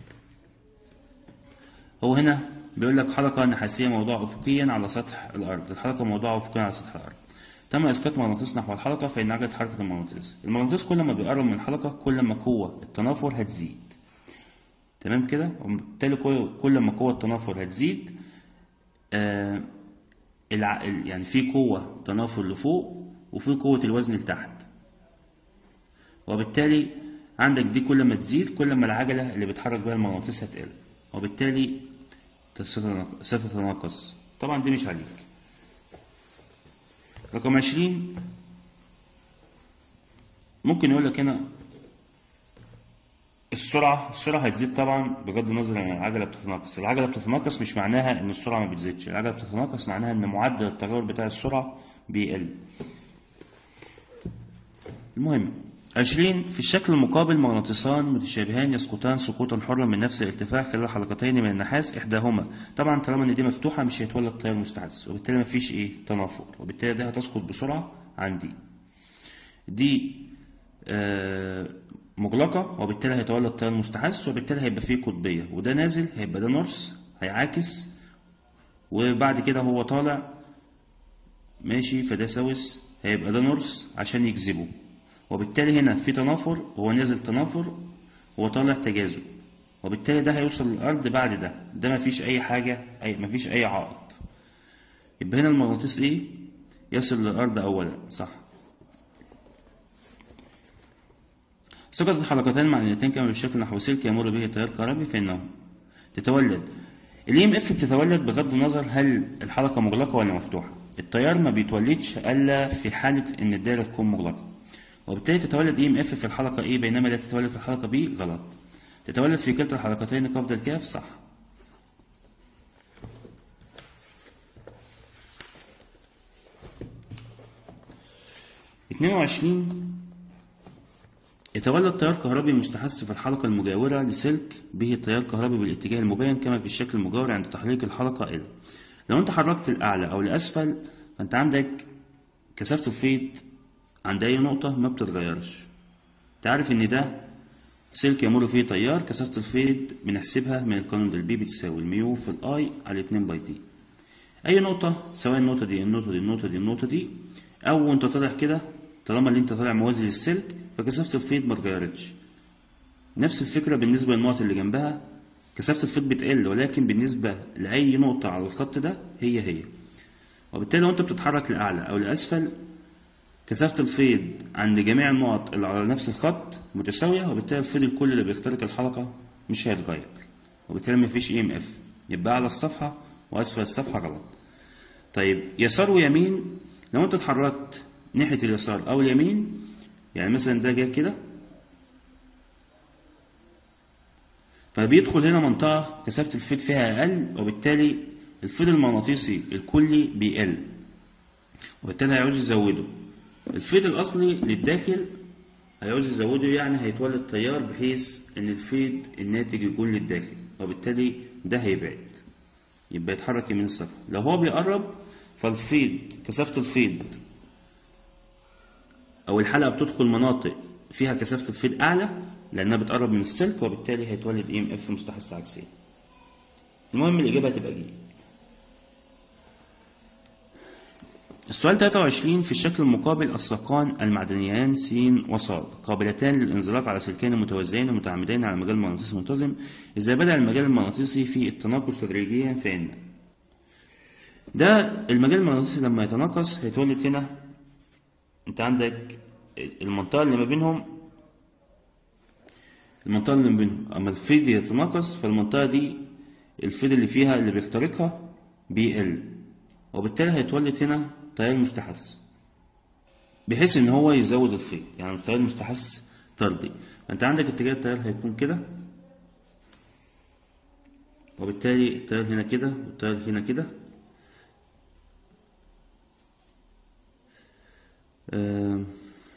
هو هنا بيقول لك حلقة نحاسية موضوعة أفقيا على سطح الأرض الحلقة موضوعة أفقيا على سطح الأرض تم إسقاط مغناطيس نحو الحلقة فإن عجلة حركة المغناطيس المغناطيس كل ما بيقرب من الحلقة كل ما قوة التنافر هتزيد تمام كده وبالتالي كل ما قوة التنافر هتزيد آه الع... يعني في قوة تنافر لفوق وفي قوة الوزن لتحت وبالتالي عندك دي كل ما تزيد كل ما العجلة اللي بيتحرك بها المغناطيس هتقل وبالتالي ستتناقص طبعا دي مش عليك رقم عشرين ممكن يقول لك هنا السرعة السرعة هتزيد طبعا بغض النظر عن العجلة بتتناقص العجلة بتتناقص مش معناها ان السرعة ما بتزيدش العجلة بتتناقص معناها ان معدل التغير بتاع السرعة بيقل المهم عشرين في الشكل المقابل مغناطيسان متشابهان يسقطان سقوطا حرا من نفس الارتفاع خلال حلقتين من النحاس إحداهما طبعا طالما إن دي مفتوحة مش هيتولد تيار مستحث وبالتالي مفيش إيه تنافر وبالتالي ده هتسقط بسرعة عن دي دي آه، مغلقة وبالتالي هيتولد تيار مستحث وبالتالي هيبقى فيه قطبية وده نازل هيبقى ده نورث هيعاكس وبعد كده هو طالع ماشي فده ساوث هيبقى ده نورث عشان يجذبه وبالتالي هنا في تنافر هو نازل تنافر هو طالع تجاذب وبالتالي ده هيوصل للأرض بعد ده ده مفيش أي حاجة أي مفيش أي عائق يبقى هنا المغناطيس إيه يصل للأرض أولا صح سقطت حلقتان معدنيتين كما بالشكل نحو سلك يمر به التيار الكهربي فإنه تتولد الاي ام اف بتتولد بغض النظر هل الحلقة مغلقة ولا مفتوحة التيار ما بيتولدش إلا في حالة إن الدايرة تكون مغلقة وبالتالي تتولد اي ام اف في الحلقة A بينما لا تتولد في الحلقة B غلط تتولد في كلتا الحلقتين قفز الكاف صح 22 يتولد تيار كهربي مستحث في الحلقة المجاورة لسلك به تيار كهربي بالاتجاه المبين كما في الشكل المجاور عند تحريك الحلقة إلى لو أنت حركت الأعلى أو الأسفل فأنت عندك كثافة الفيض عند أي نقطة ما بتتغيرش تعرف إن ده سلك يمر فيه تيار كثافة الفيض بنحسبها من القانون ده البي بتساوي الميو في الآي على 2 باي دي أي نقطة سواء النقطة دي النقطة دي النقطة دي النقطة دي أو وأنت طالع كده طالما اللي أنت طالع موازي للسلك فكثافة الفيض ما اتغيرتش نفس الفكرة بالنسبة للنقط اللي جنبها كثافة الفيض بتقل ولكن بالنسبة لأي نقطة على الخط ده هي هي وبالتالي لو أنت بتتحرك لأعلى أو لأسفل كثافة الفيض عند جميع النقط اللي على نفس الخط متساوية وبالتالي الفيض الكلي اللي بيخترق الحلقة مش هيتغير وبالتالي مفيش اي ام اف يبقى أعلى الصفحة وأسفل الصفحة غلط طيب يسار ويمين لو أنت اتحركت ناحية اليسار أو اليمين يعني مثلا ده جه كده فبيدخل هنا منطقة كثافة الفيض فيها أقل وبالتالي الفيض المغناطيسي الكلي بيقل وبالتالي هيعوز يزوده الفيض الأصلي للداخل هيعوز يزوده يعني هيتولد تيار بحيث إن الفيض الناتج يكون للداخل وبالتالي ده هيبعد يبقى يتحرك يمين الصفحة لو هو بيقرب فالفيض كثافة الفيض أو الحلقة بتدخل مناطق فيها كثافة الفيض أعلى لأنها بتقرب من السلك وبالتالي هيتولد إي إم إف مستحث عكسية. المهم الإجابة هتبقى جي. السؤال 23 في الشكل المقابل الساقان المعدنيان س وص قابلتان للانزلاق على سلكين متوازيين ومتعامدين على مجال مغناطيسي منتظم إذا بدأ المجال المغناطيسي في التناقص تدريجيا فإن ده المجال المغناطيسي لما يتناقص هيتولد هنا انت عندك المنطقة اللي ما بينهم المنطقة اللي ما بينهم أما الفيض يتناقص فالمنطقة دي الفيض اللي فيها اللي بيخترقها بيقل وبالتالي هيتولد هنا تيار مستحث بحيث ان هو يزود الفيض يعني تيار مستحث طردي انت عندك اتجاه التيار هيكون كده وبالتالي التيار هنا كده والتيار هنا كده آم.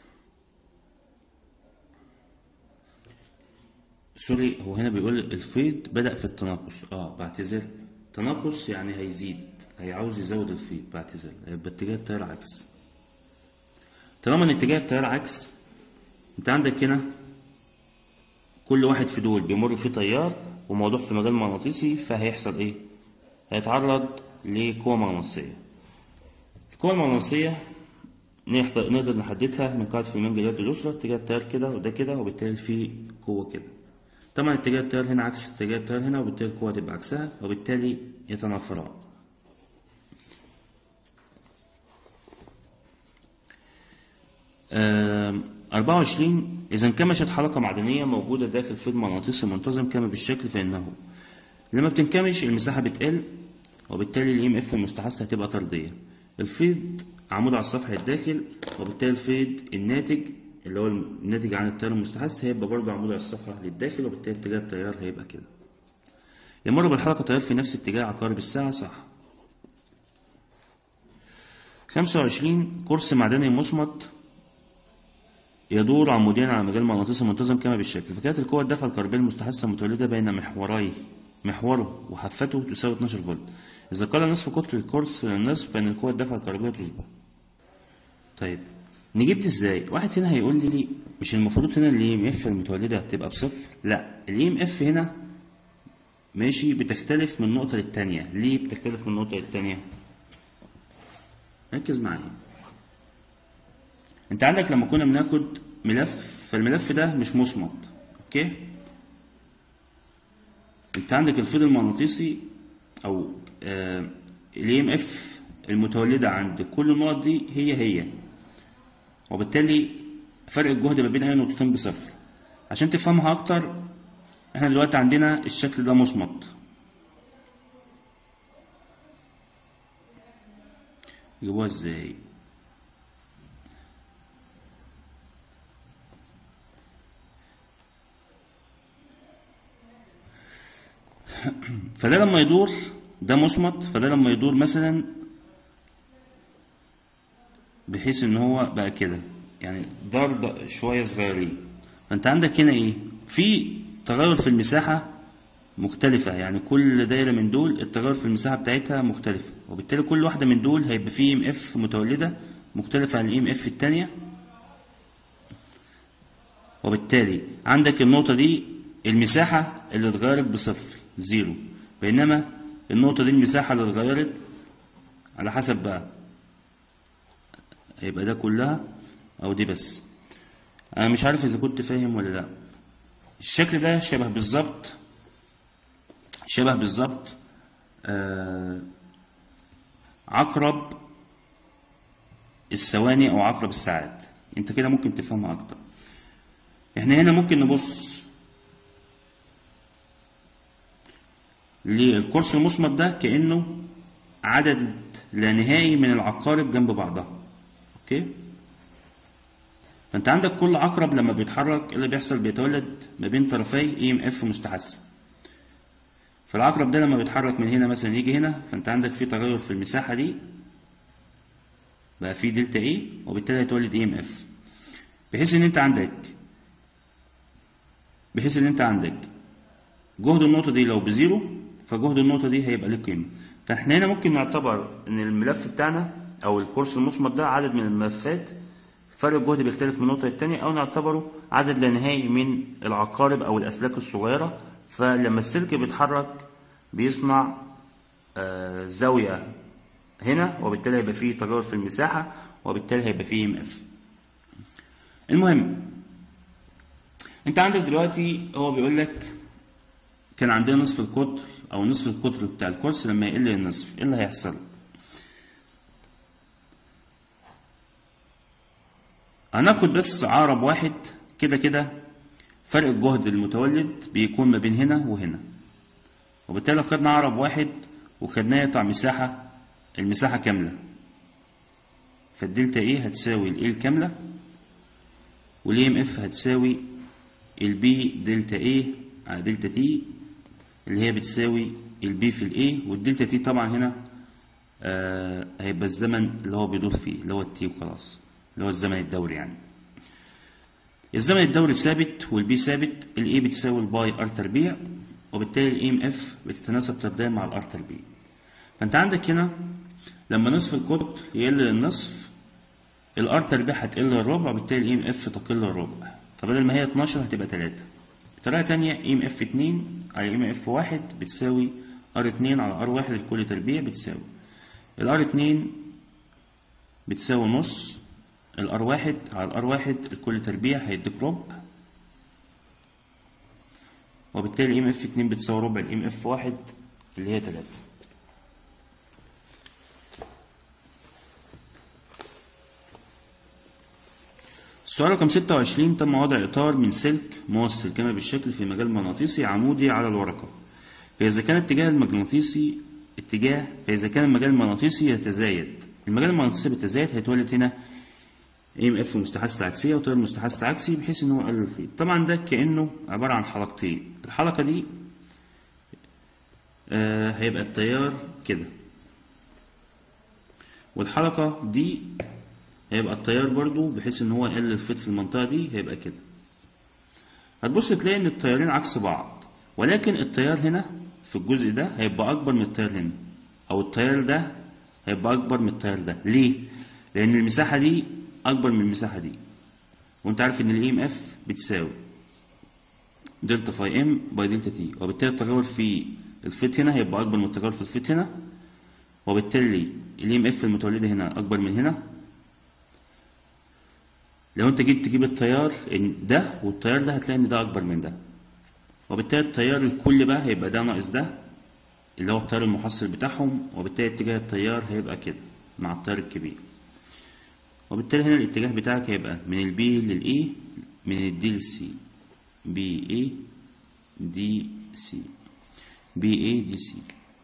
سوري هو هنا بيقول الفيض بدأ في التناقص اه بعتذر تناقص يعني هيزيد هيعوز يزود الفيض بعتذر هيبقى اتجاه التيار عكس طالما ان اتجاه التيار عكس انت عندك هنا كل واحد في دول بيمر فيه تيار وموضوع في مجال مغناطيسي فهيحصل ايه هيتعرض لقوة مغناطيسية القوة المغناطيسية نقدر نحددها من قاعدة فيلمان اليد اليسرى اتجاه التيار كده وده كده وبالتالي في قوة كده طبعا اتجاه التيار هنا عكس اتجاه التيار هنا وبالتالي القوة تبقى عكسها وبالتالي يتنافران أربعة وعشرين إذا انكمشت حلقة معدنية موجودة داخل فيض مغناطيسي منتظم كما بالشكل فإنه لما بتنكمش المساحة بتقل وبالتالي الإم إف المستحثة هتبقى طردية الفيض عمود على السطح الداخل وبالتالي الفيض الناتج اللي هو الناتج عن التيار المستحث هيبقى برضه عمود على الصفحة للداخل وبالتالي اتجاه التيار هيبقى كده يمر بالحلقة تيار في نفس اتجاه عقارب الساعة صح خمسة وعشرين كرسي معدني مصمت يدور عموديا على مجال مغناطيسي منتظم كما بالشكل فكانت القوة الدفع الكهربية المستحثة متولدة بين محوري محوره وحافته تساوي 12 فولت إذا قل نصف قطر الكورس للنصف فإن القوة الدفع الكهربية تصبح طيب نجيب دي ازاي؟ واحد هنا هيقول لي لي مش المفروض هنا الاي ام اف المتولده تبقى بصفر لا الاي ام اف هنا ماشي بتختلف من نقطه للتانيه ليه بتختلف من نقطه للتانيه ركز معايا انت عندك لما كنا بناخد ملف فالملف ده مش مصمت اوكي انت عندك الفيض المغناطيسي او الاي ام اف المتولده عند كل النقط دي هي هي وبالتالي فرق الجهد ما بين اي نقطتين بصفر عشان تفهمها اكتر احنا دلوقتي عندنا الشكل ده مصمت يجيبوها ازاي فده لما يدور ده مصمت فده لما يدور مثلا بحيث ان هو بقى كده يعني دار شويه صغيرين فانت عندك هنا ايه في تغير في المساحه مختلفة يعني كل دايرة من دول التغير في المساحة بتاعتها مختلفة وبالتالي كل واحدة من دول هيبقى فيه ام اف متولدة مختلفة عن الام اف التانية وبالتالي عندك النقطة دي المساحة اللي اتغيرت بصفر زيرو بينما النقطة دي المساحة اللي اتغيرت على حسب بقى هيبقى ده كلها أو دي بس أنا مش عارف إذا كنت فاهم ولا لأ الشكل ده شبه بالظبط شبه بالظبط آه عقرب الثواني أو عقرب الساعات أنت كده ممكن تفهمها أكتر إحنا هنا ممكن نبص للقرص المصمت ده كأنه عدد لا نهائي من العقارب جنب بعضها اوكي فانت عندك كل عقرب لما بيتحرك اللي بيحصل بيتولد ما بين طرفي اي ام اف مستحثه فالعقرب ده لما بيتحرك من هنا مثلا يجي هنا فانت عندك في تغير في المساحه دي بقى في دلتا اي وبالتالي هيتولد اي ام اف بحيث ان انت عندك بحيث ان انت عندك جهد النقطه دي لو بزيرو فجهد النقطه دي هيبقى له قيمه فاحنا هنا ممكن نعتبر ان الملف بتاعنا او الكورس المصمت ده عدد من الملفات فرق الجهد بيختلف من نقطه للتانيه او نعتبره عدد لا نهائي من العقارب او الاسلاك الصغيره فلما السلك بيتحرك بيصنع آه زاويه هنا وبالتالي هيبقى فيه تغير في المساحه وبالتالي هيبقى فيه ام اف المهم انت عندك دلوقتي هو بيقول لك كان عندنا نصف القطر او نصف القطر بتاع الكورس لما يقل للنصف ايه اللي هيحصل هناخد بس عقرب واحد كده كده فرق الجهد المتولد بيكون ما بين هنا وهنا وبالتالي لو خدنا عقرب واحد وخدناه يقطع مساحة المساحة كاملة فالدلتا ايه هتساوي الايه الكاملة والاي ام اف هتساوي البي دلتا ايه على دلتا تي اللي هي بتساوي البي في الاي والدلتا تي طبعا هنا آه هيبقى الزمن اللي هو بيدور فيه اللي هو التي وخلاص اللي هو الزمن الدوري يعني الزمن الدوري ثابت والبي ثابت الاي بتساوي الباي ار تربيع وبالتالي الاي ام اف بتتناسب تربيع مع الار تربيع فانت عندك هنا لما نصف القطر يقل للنصف الار تربيع هتقل للربع وبالتالي الاي ام اف تقل للربع فبدل ما هي 12 هتبقى 3 بطريقة تانية اي ام اف 2 على ام اف 1 بتساوي ار 2 على ار 1 لكل تربيع بتساوي الار 2 بتساوي نص الار 1 على الار 1 لكل تربيع هيديك ربع وبالتالي ام اف 2 بتساوي ربع الام اف 1 اللي هي 3 السؤال رقم 26 تم وضع إطار من سلك موصل كما بالشكل في مجال مغناطيسي عمودي على الورقة فإذا كان اتجاه المغناطيسي اتجاه فإذا كان المجال المغناطيسي يتزايد المجال المغناطيسي بالتزايد هيتولد هنا ام اف مستحث عكسية وتيار مستحث عكسي بحيث ان هو يقلل الفيض طبعا ده كأنه عبارة عن حلقتين الحلقة دي آه هيبقى التيار كده والحلقة دي هيبقى التيار برضو بحيث ان هو يقلل الفيض في المنطقة دي هيبقى كده هتبص تلاقي ان التيارين عكس بعض ولكن التيار هنا في الجزء ده هيبقى اكبر من التيار هنا او التيار ده هيبقى اكبر من التيار ده ليه لان المساحة دي اكبر من المساحة دي وانت عارف ان الاي ام اف بتساوي دلتا فاي ام باي دلتا تي وبالتالي التغير في الفيت هنا هيبقى اكبر من التغير في الفيت هنا وبالتالي الاي ام اف المتولده هنا اكبر من هنا لو انت جيت تجيب التيار إن ده والتيار ده هتلاقي ان ده اكبر من ده وبالتالي التيار الكلي بقى هيبقى ده ناقص ده اللي هو التيار المحصل بتاعهم وبالتالي اتجاه التيار هيبقى كده مع التيار الكبير وبالتالي هنا الاتجاه بتاعك هيبقى من البي للاي من الدي للسي بي اي دي سي بي اي دي سي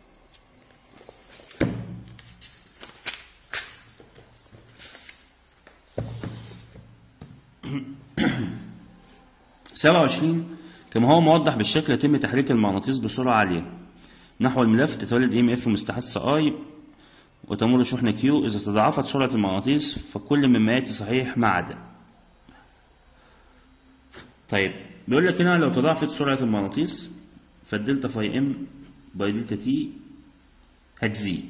سبعة وعشرين كما هو موضح بالشكل يتم تحريك المغناطيس بسرعة عالية نحو الملف تتولد ام اف مستحثة اي وتمر شحنة كيو إذا تضاعفت سرعة المغناطيس فكل مما يأتي صحيح ما عدا طيب بيقول لك هنا لو تضاعفت سرعة المغناطيس فالدلتا فاي ام باي دلتا تي هتزيد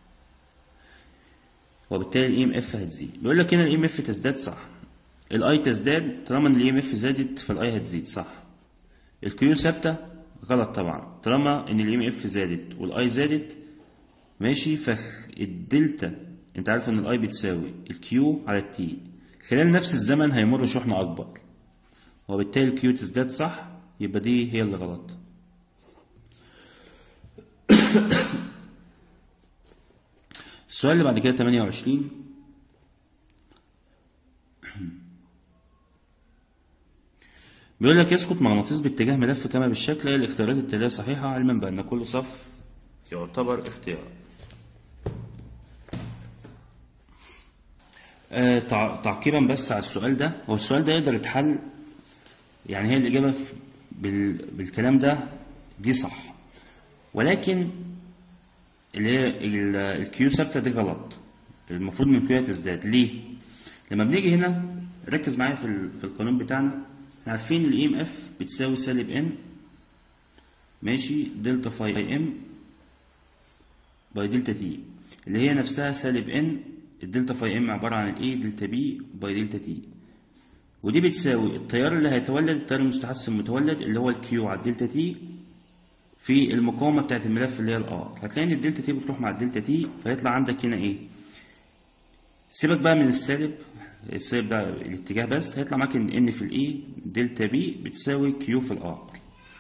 وبالتالي الاي ام اف هتزيد بيقول لك هنا الاي ام اف تزداد صح الاي تزداد طالما ان الاي ام اف زادت فالاي هتزيد صح الكيو ثابته غلط طبعا طالما ان الاي ام اف زادت والاي زادت ماشي فالدلتا انت عارف ان الاي بتساوي الكيو على التي خلال نفس الزمن هيمر شحنة اكبر وبالتالي الكيو تزداد صح يبقى دي هي اللي غلط السؤال اللي بعد كده 28 بيقول لك يسقط مغناطيس باتجاه ملف كما بالشكل الاختيارات التالية صحيحة علما بأن كل صف يعتبر اختيار آه تع- تعقيبا بس على السؤال ده هو السؤال ده يقدر يتحل يعني هي الإجابة في بال بالكلام ده دي صح ولكن اللي هي ال- الكيو ثابتة دي غلط المفروض من كيو تزداد ليه؟ لما بنيجي هنا ركز معايا في, ال- في القانون بتاعنا احنا عارفين الاي ام اف بتساوي سالب ان ماشي دلتا فاي ام باي دلتا تي اللي هي نفسها سالب ان الدلتا فاي ام عبارة عن الاي دلتا بي باي دلتا تي ودي بتساوي التيار اللي هيتولد التيار المستحث المتولد اللي هو الكيو على الدلتا تي في المقاومة بتاعت الملف اللي هي الار هتلاقي ان الدلتا تي بتروح مع الدلتا تي فيطلع عندك هنا ايه سيبك بقى من السالب السالب ده الاتجاه بس هيطلع معاك ان ان في الاي دلتا بي بتساوي كيو في الار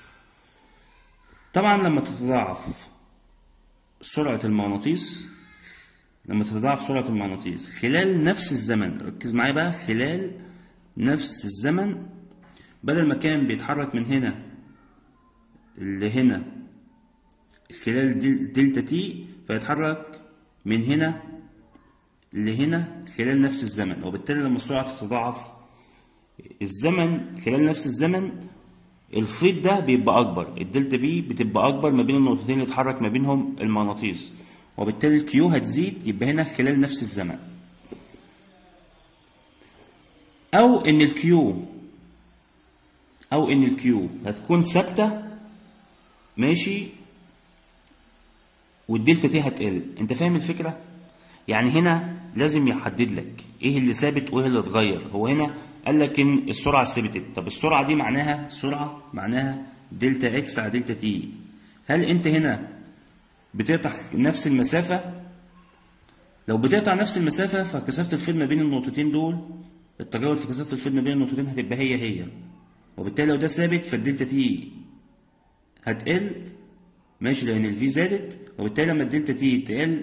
طبعا لما تتضاعف سرعة المغناطيس لما تتضاعف سرعة المغناطيس خلال نفس الزمن ركز معايا بقى خلال نفس الزمن بدل ما كان بيتحرك من هنا لهنا خلال دل- دلتا تي فيتحرك من هنا لهنا خلال نفس الزمن وبالتالي لما السرعة تتضاعف الزمن خلال نفس الزمن الخيط ده بيبقى اكبر الدلتا بي بتبقى اكبر ما بين النقطتين اللي اتحرك ما بينهم المغناطيس وبالتالي الكيو هتزيد يبقى هنا خلال نفس الزمن او ان الكيو او ان الكيو هتكون ثابته ماشي والدلتا تي هتقل انت فاهم الفكره يعني هنا لازم يحدد لك ايه اللي ثابت وايه اللي اتغير هو هنا قال لك ان السرعه ثبتت طب السرعه دي معناها سرعه معناها دلتا اكس على دلتا تي هل انت هنا بتقطع نفس المسافه لو بتقطع نفس المسافه فكثافه الفيض ما بين النقطتين دول التغير في كثافه الفيض ما بين النقطتين هتبقى هي هي وبالتالي لو ده ثابت فالدلتا تي هتقل ماشي لان الفي زادت وبالتالي لما الدلتا تي تقل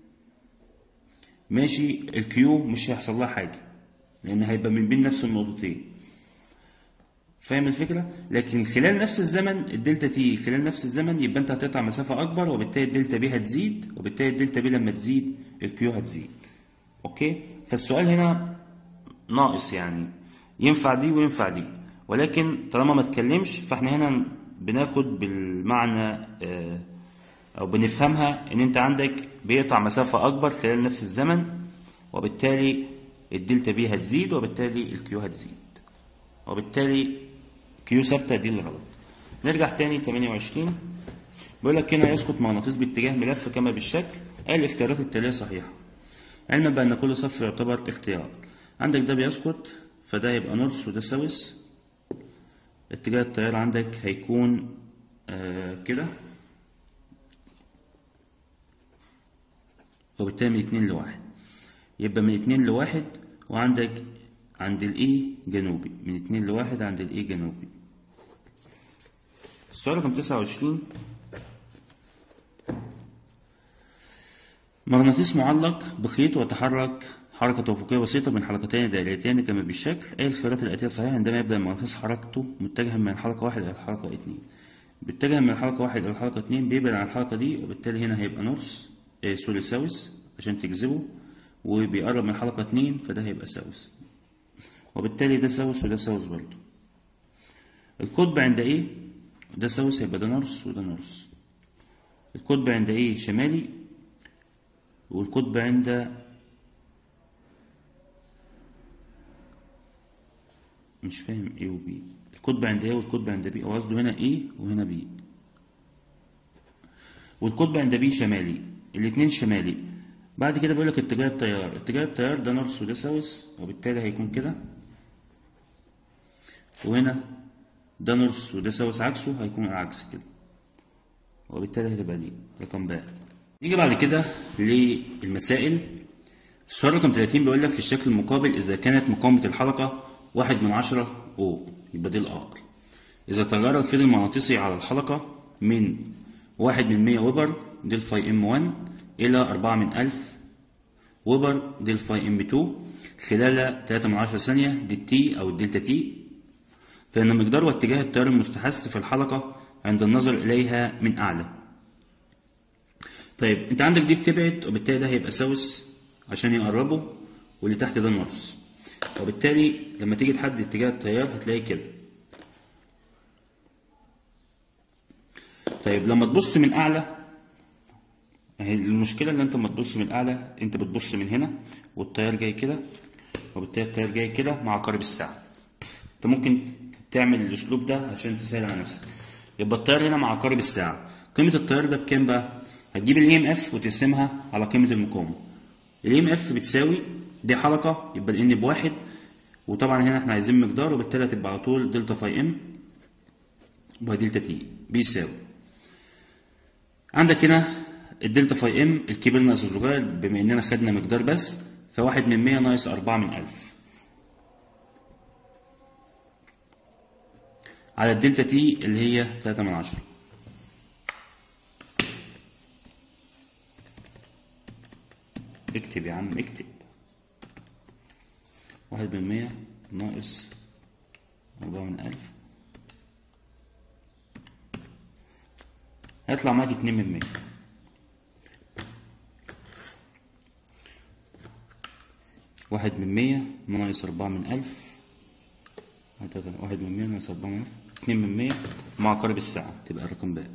ماشي الكيو مش هيحصل لها حاجه لان هيبقى من بين نفس النقطتين فاهم الفكره لكن خلال نفس الزمن الدلتا تي خلال نفس الزمن يبقى انت هتقطع مسافه اكبر وبالتالي الدلتا بي هتزيد وبالتالي الدلتا بي لما تزيد الكيو هتزيد اوكي فالسؤال هنا ناقص يعني ينفع دي وينفع دي ولكن طالما ما اتكلمش فاحنا هنا بناخد بالمعنى آه، او بنفهمها ان انت عندك بيقطع مسافة اكبر خلال نفس الزمن وبالتالي الدلتا بي هتزيد وبالتالي الكيو هتزيد وبالتالي كيو ثابتة دي اللي غلط نرجع تاني 28 بيقول لك هنا يسقط مغناطيس باتجاه ملف كما بالشكل قال الاختيارات التالية صحيحة علما بأن كل صف يعتبر اختيار عندك ده بيسقط فده هيبقى نورث وده ساوث اتجاه التيار عندك هيكون آه كده وبالتالي من اتنين لواحد يبقى من اتنين لواحد وعندك عند الاي جنوبي من اتنين لواحد عند الاي جنوبي السؤال رقم تسعة وعشرين مغناطيس معلق بخيط وتحرك حركة أفقية بسيطة بين حلقتين دائريتين كما بالشكل أي الخيارات الآتية صحيحة عندما يبدأ المغناطيس حركته متجها من الحلقة واحد إلى الحلقة اتنين بيتجه من الحلقة واحد إلى الحلقة اتنين بيبعد عن الحلقة دي وبالتالي هنا هيبقى نورث آه سوري ساوث عشان تجذبه وبيقرب من الحلقة اتنين فده هيبقى ساوث وبالتالي ده ساوث وده ساوث برضه القطب عند ايه ده ساوث هيبقى ده نورث وده نورث القطب عند ايه شمالي والقطب عند مش فاهم ايه وبي القطب عند ايه والقطب عند بي هو قصده هنا ايه وهنا بي والقطب عند بي شمالي الاتنين شمالي بعد كده بيقول لك اتجاه التيار اتجاه التيار ده نورث وده ساوث وبالتالي هيكون كده وهنا ده نورث وده ساوث عكسه هيكون العكس كده وبالتالي هتبقى دي رقم باء نيجي بعد كده للمسائل السؤال رقم 30 بيقول لك في الشكل المقابل إذا كانت مقاومة الحلقة واحد من عشرة أو يبقى دي الآر إذا تغير الفيض المغناطيسي على الحلقة من واحد من مية ويبر دي الفاي ام 1 إلى أربعة من ألف ويبر دي الفاي ام 2 خلال تلاتة من عشرة ثانية دي التي أو الدلتا تي فإن مقدار واتجاه التيار المستحث في الحلقة عند النظر إليها من أعلى طيب أنت عندك دي بتبعد وبالتالي ده هيبقى ساوث عشان يقربوا واللي تحت ده نورث وبالتالي لما تيجي تحدد اتجاه التيار هتلاقي كده طيب لما تبص من اعلى هي المشكله ان انت لما تبص من اعلى انت بتبص من هنا والتيار جاي كده وبالتالي التيار جاي كده مع عقارب الساعه انت ممكن تعمل الاسلوب ده عشان تسهل على نفسك يبقى التيار هنا مع عقارب الساعه قيمه التيار ده بكام بقى هتجيب الاي ام اف وتقسمها على قيمه المقاومه الاي ام اف بتساوي دي حلقه يبقى الان بواحد وطبعا هنا احنا عايزين مقدار وبالتالي هتبقى على طول دلتا فاي ام وهي دلتا تي بيساوي عندك هنا الدلتا فاي ام الكبير ناقص الصغير بما اننا خدنا مقدار بس فواحد من مية ناقص أربعة من ألف على الدلتا تي اللي هي تلاتة من عشرة اكتب يا عم اكتب واحد من مية ناقص أربعة من ألف هيطلع معاك اتنين من مية واحد من مية ناقص أربعة من ألف واحد من مية ناقص أربعة من ألف اتنين من مية مع عقارب الساعة تبقى الرقم باقي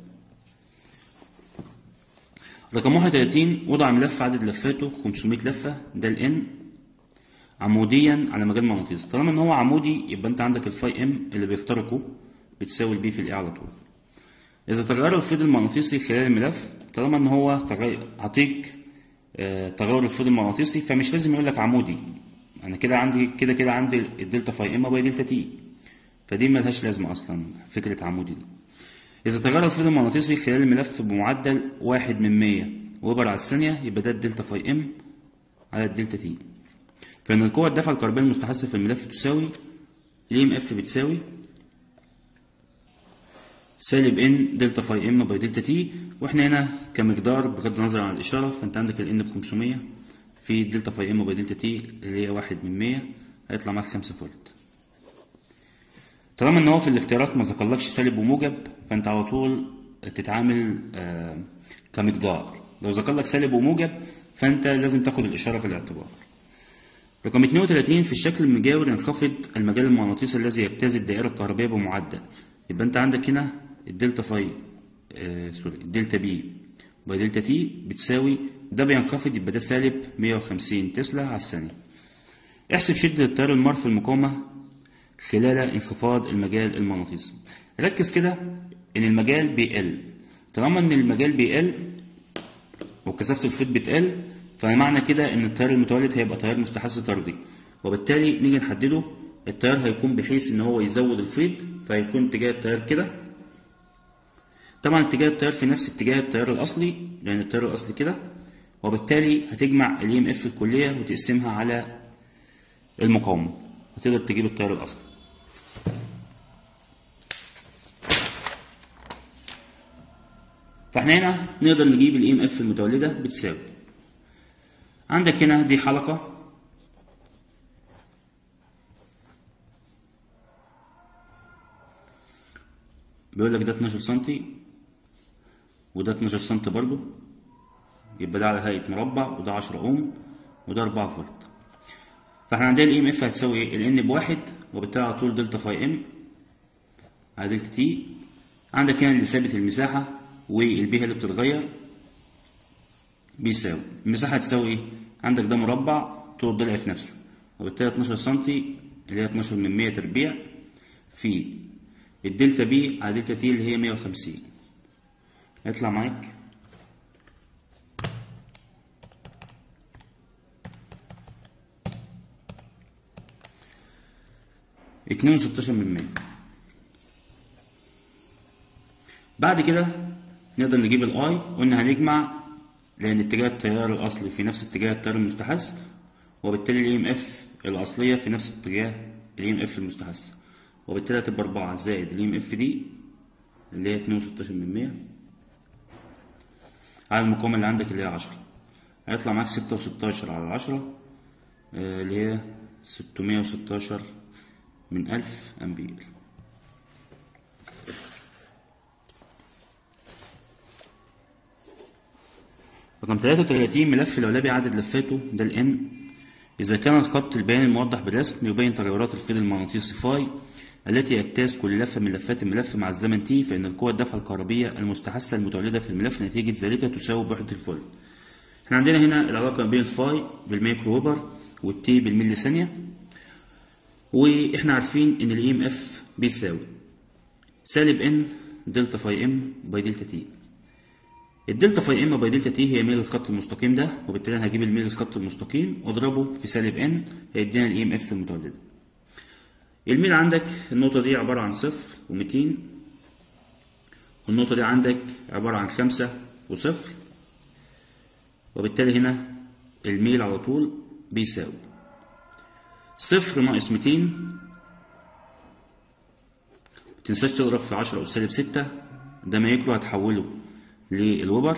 رقم واحد وتلاتين وضع ملف عدد لفاته خمسمية لفة ده الان عموديا على مجال مغناطيسي طالما ان هو عمودي يبقى انت عندك الفاي ام اللي بيخترقه بتساوي البي في الاي على طول اذا تغير الفيض المغناطيسي خلال الملف طالما ان هو تغير هعطيك آه تغير الفيض المغناطيسي فمش لازم يقول لك عمودي انا كده عندي كده كده عندي الدلتا فاي ام باي دلتا تي فدي ملهاش لازمه اصلا فكره عمودي دي اذا تغير الفيض المغناطيسي خلال الملف بمعدل واحد من مية ويبر على الثانيه يبقى ده الدلتا فاي ام على الدلتا تي فإن القوة الدفع الكهربائية المستحثة في الملف تساوي ال ام اف بتساوي سالب ان دلتا فاي ام باي دلتا تي واحنا هنا كمقدار بغض النظر عن الإشارة فأنت عندك ال ان ب 500 في دلتا فاي ام باي دلتا تي اللي هي واحد من 100 هيطلع معاك 5 فولت طالما ان هو في الاختيارات ما ذكرلكش سالب وموجب فانت على طول تتعامل آه كمقدار لو ذكر لك سالب وموجب فانت لازم تاخد الإشارة في الاعتبار رقم 32 في الشكل المجاور ينخفض المجال المغناطيسي الذي يجتاز الدائرة الكهربائية بمعدل يبقى انت عندك هنا الدلتا فاي آه سوري الدلتا بي باي دلتا تي بتساوي ده بينخفض يبقى ده سالب 150 تسلا على الثانية احسب شدة التيار المار في المقاومة خلال انخفاض المجال المغناطيسي ركز كده ان المجال بيقل طالما ان المجال بيقل وكثافة الفيض بتقل فمعنى كده ان التيار المتولد هيبقى تيار مستحث طردي وبالتالي نيجي نحدده التيار هيكون بحيث ان هو يزود الفيض فهيكون اتجاه التيار كده طبعا اتجاه التيار في نفس اتجاه التيار الاصلي لان التيار الاصلي كده وبالتالي هتجمع الاي ام اف الكليه وتقسمها على المقاومه هتقدر تجيب التيار الاصلي فاحنا هنا نقدر نجيب الاي ام اف المتولده بتساوي عندك هنا دي حلقه بيقول لك ده 12 سنتي وده 12 سنتي برضو يبقى ده على هيئة مربع وده 10 اوم وده 4 فولت فاحنا عندنا الاي ام اف هتساوي ايه؟ الان بواحد وبالتالي على طول دلتا فاي ام على دلتا تي عندك هنا اللي ثابت المساحة والبي هي اللي بتتغير بيساوي المساحة هتساوي ايه؟ عندك ده مربع طول الضلع في نفسه وبالتالي 12 سنتي اللي هي 12 من 100 تربيع في الدلتا بي على دلتا تي اللي هي 150 هيطلع معاك اتنين وستاشر من مية بعد كده نقدر نجيب الاي قلنا هنجمع لان اتجاه التيار الاصلي في نفس اتجاه التيار المستحث وبالتالي الاي ام اف الاصليه في نفس اتجاه الاي ام اف المستحث وبالتالي هتبقى 4 زائد الاي ام اف دي اللي هي 2.16 من 100 على المقاومة اللي عندك اللي هي 10 هيطلع معاك 6 و16 على 10 اللي هي 616 من 1000 أمبير رقم 33 ملف لولبي عدد لفاته ده الان إذا كان الخط البياني الموضح بالرسم يبين تغيرات الفيض المغناطيسي فاي التي يجتاز كل لفة من لفات الملف مع الزمن تي فإن القوة الدفع الكهربية المستحثة المتولدة في الملف نتيجة ذلك تساوي بوحدة الفولت. احنا عندنا هنا العلاقة بين الفاي بالميكرو ووبر والتي بالملي ثانية واحنا عارفين ان الاي ام اف بيساوي سالب ان دلتا فاي ام باي دلتا تي الدلتا فاي ام باي دلتا تي هي ميل الخط المستقيم ده وبالتالي انا هجيب الميل الخط المستقيم واضربه في سالب ان هيدينا الاي ام اف المتولده الميل عندك النقطة دي عبارة عن صفر وميتين والنقطة دي عندك عبارة عن خمسة وصفر وبالتالي هنا الميل على طول بيساوي صفر ناقص ميتين متنساش تضرب في عشرة أس سالب ستة ده ما يكره هتحوله للوبر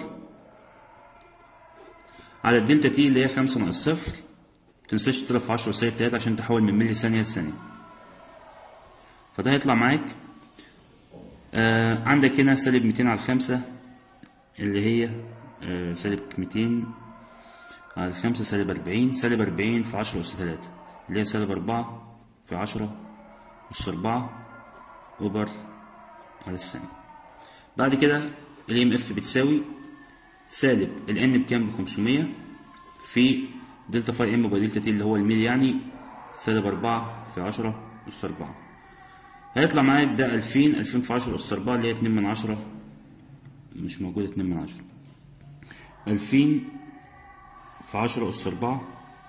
على الدلتا تي اللي هي خمسة ناقص صفر متنساش تضرب في عشرة أس سالب تلاتة عشان تحول من ملي ثانية لثانية فده هيطلع معاك آه عندك هنا سالب ميتين على الخمسة اللي هي آه سالب ميتين على الخمسة سالب أربعين سالب أربعين في عشرة أس تلاتة اللي هي سالب أربعة في عشرة أس أربعة أوبر على الثانية بعد كده ال ام اف بتساوي سالب ال n بكام بخمسمية في دلتا فاي ام باي دلتا تي اللي هو الميل يعني سالب أربعة في عشرة أس أربعة هيطلع معاك ده ألفين ألفين في عشرة أس أربعة اللي هي اتنين من عشرة مش موجودة اتنين من عشرة ألفين في عشرة أس أربعة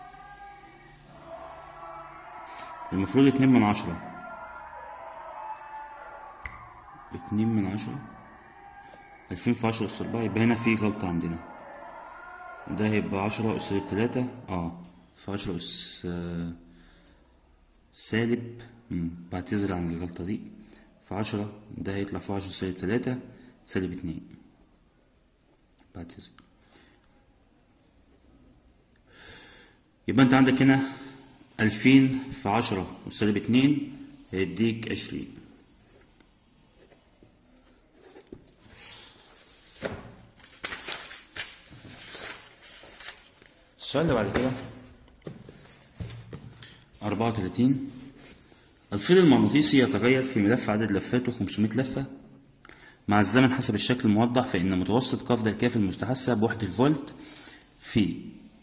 المفروض اتنين من عشرة اتنين من عشرة ألفين في عشرة أس أربعة يبقى هنا في غلطة عندنا ده هيبقى عشرة أس تلاتة اه في عشرة أس سالب بعتذر عن الغلطة دي في عشرة ده هيطلع في عشرة سالب تلاتة سالب اتنين بعتذر يبقى انت عندك هنا ألفين في عشرة وسالب اتنين هيديك عشرين السؤال اللي بعد كده أربعة وتلاتين الفيض المغناطيسي يتغير في ملف عدد لفاته 500 لفة مع الزمن حسب الشكل الموضح فإن متوسط قفز الكاف المستحثة بوحدة الفولت في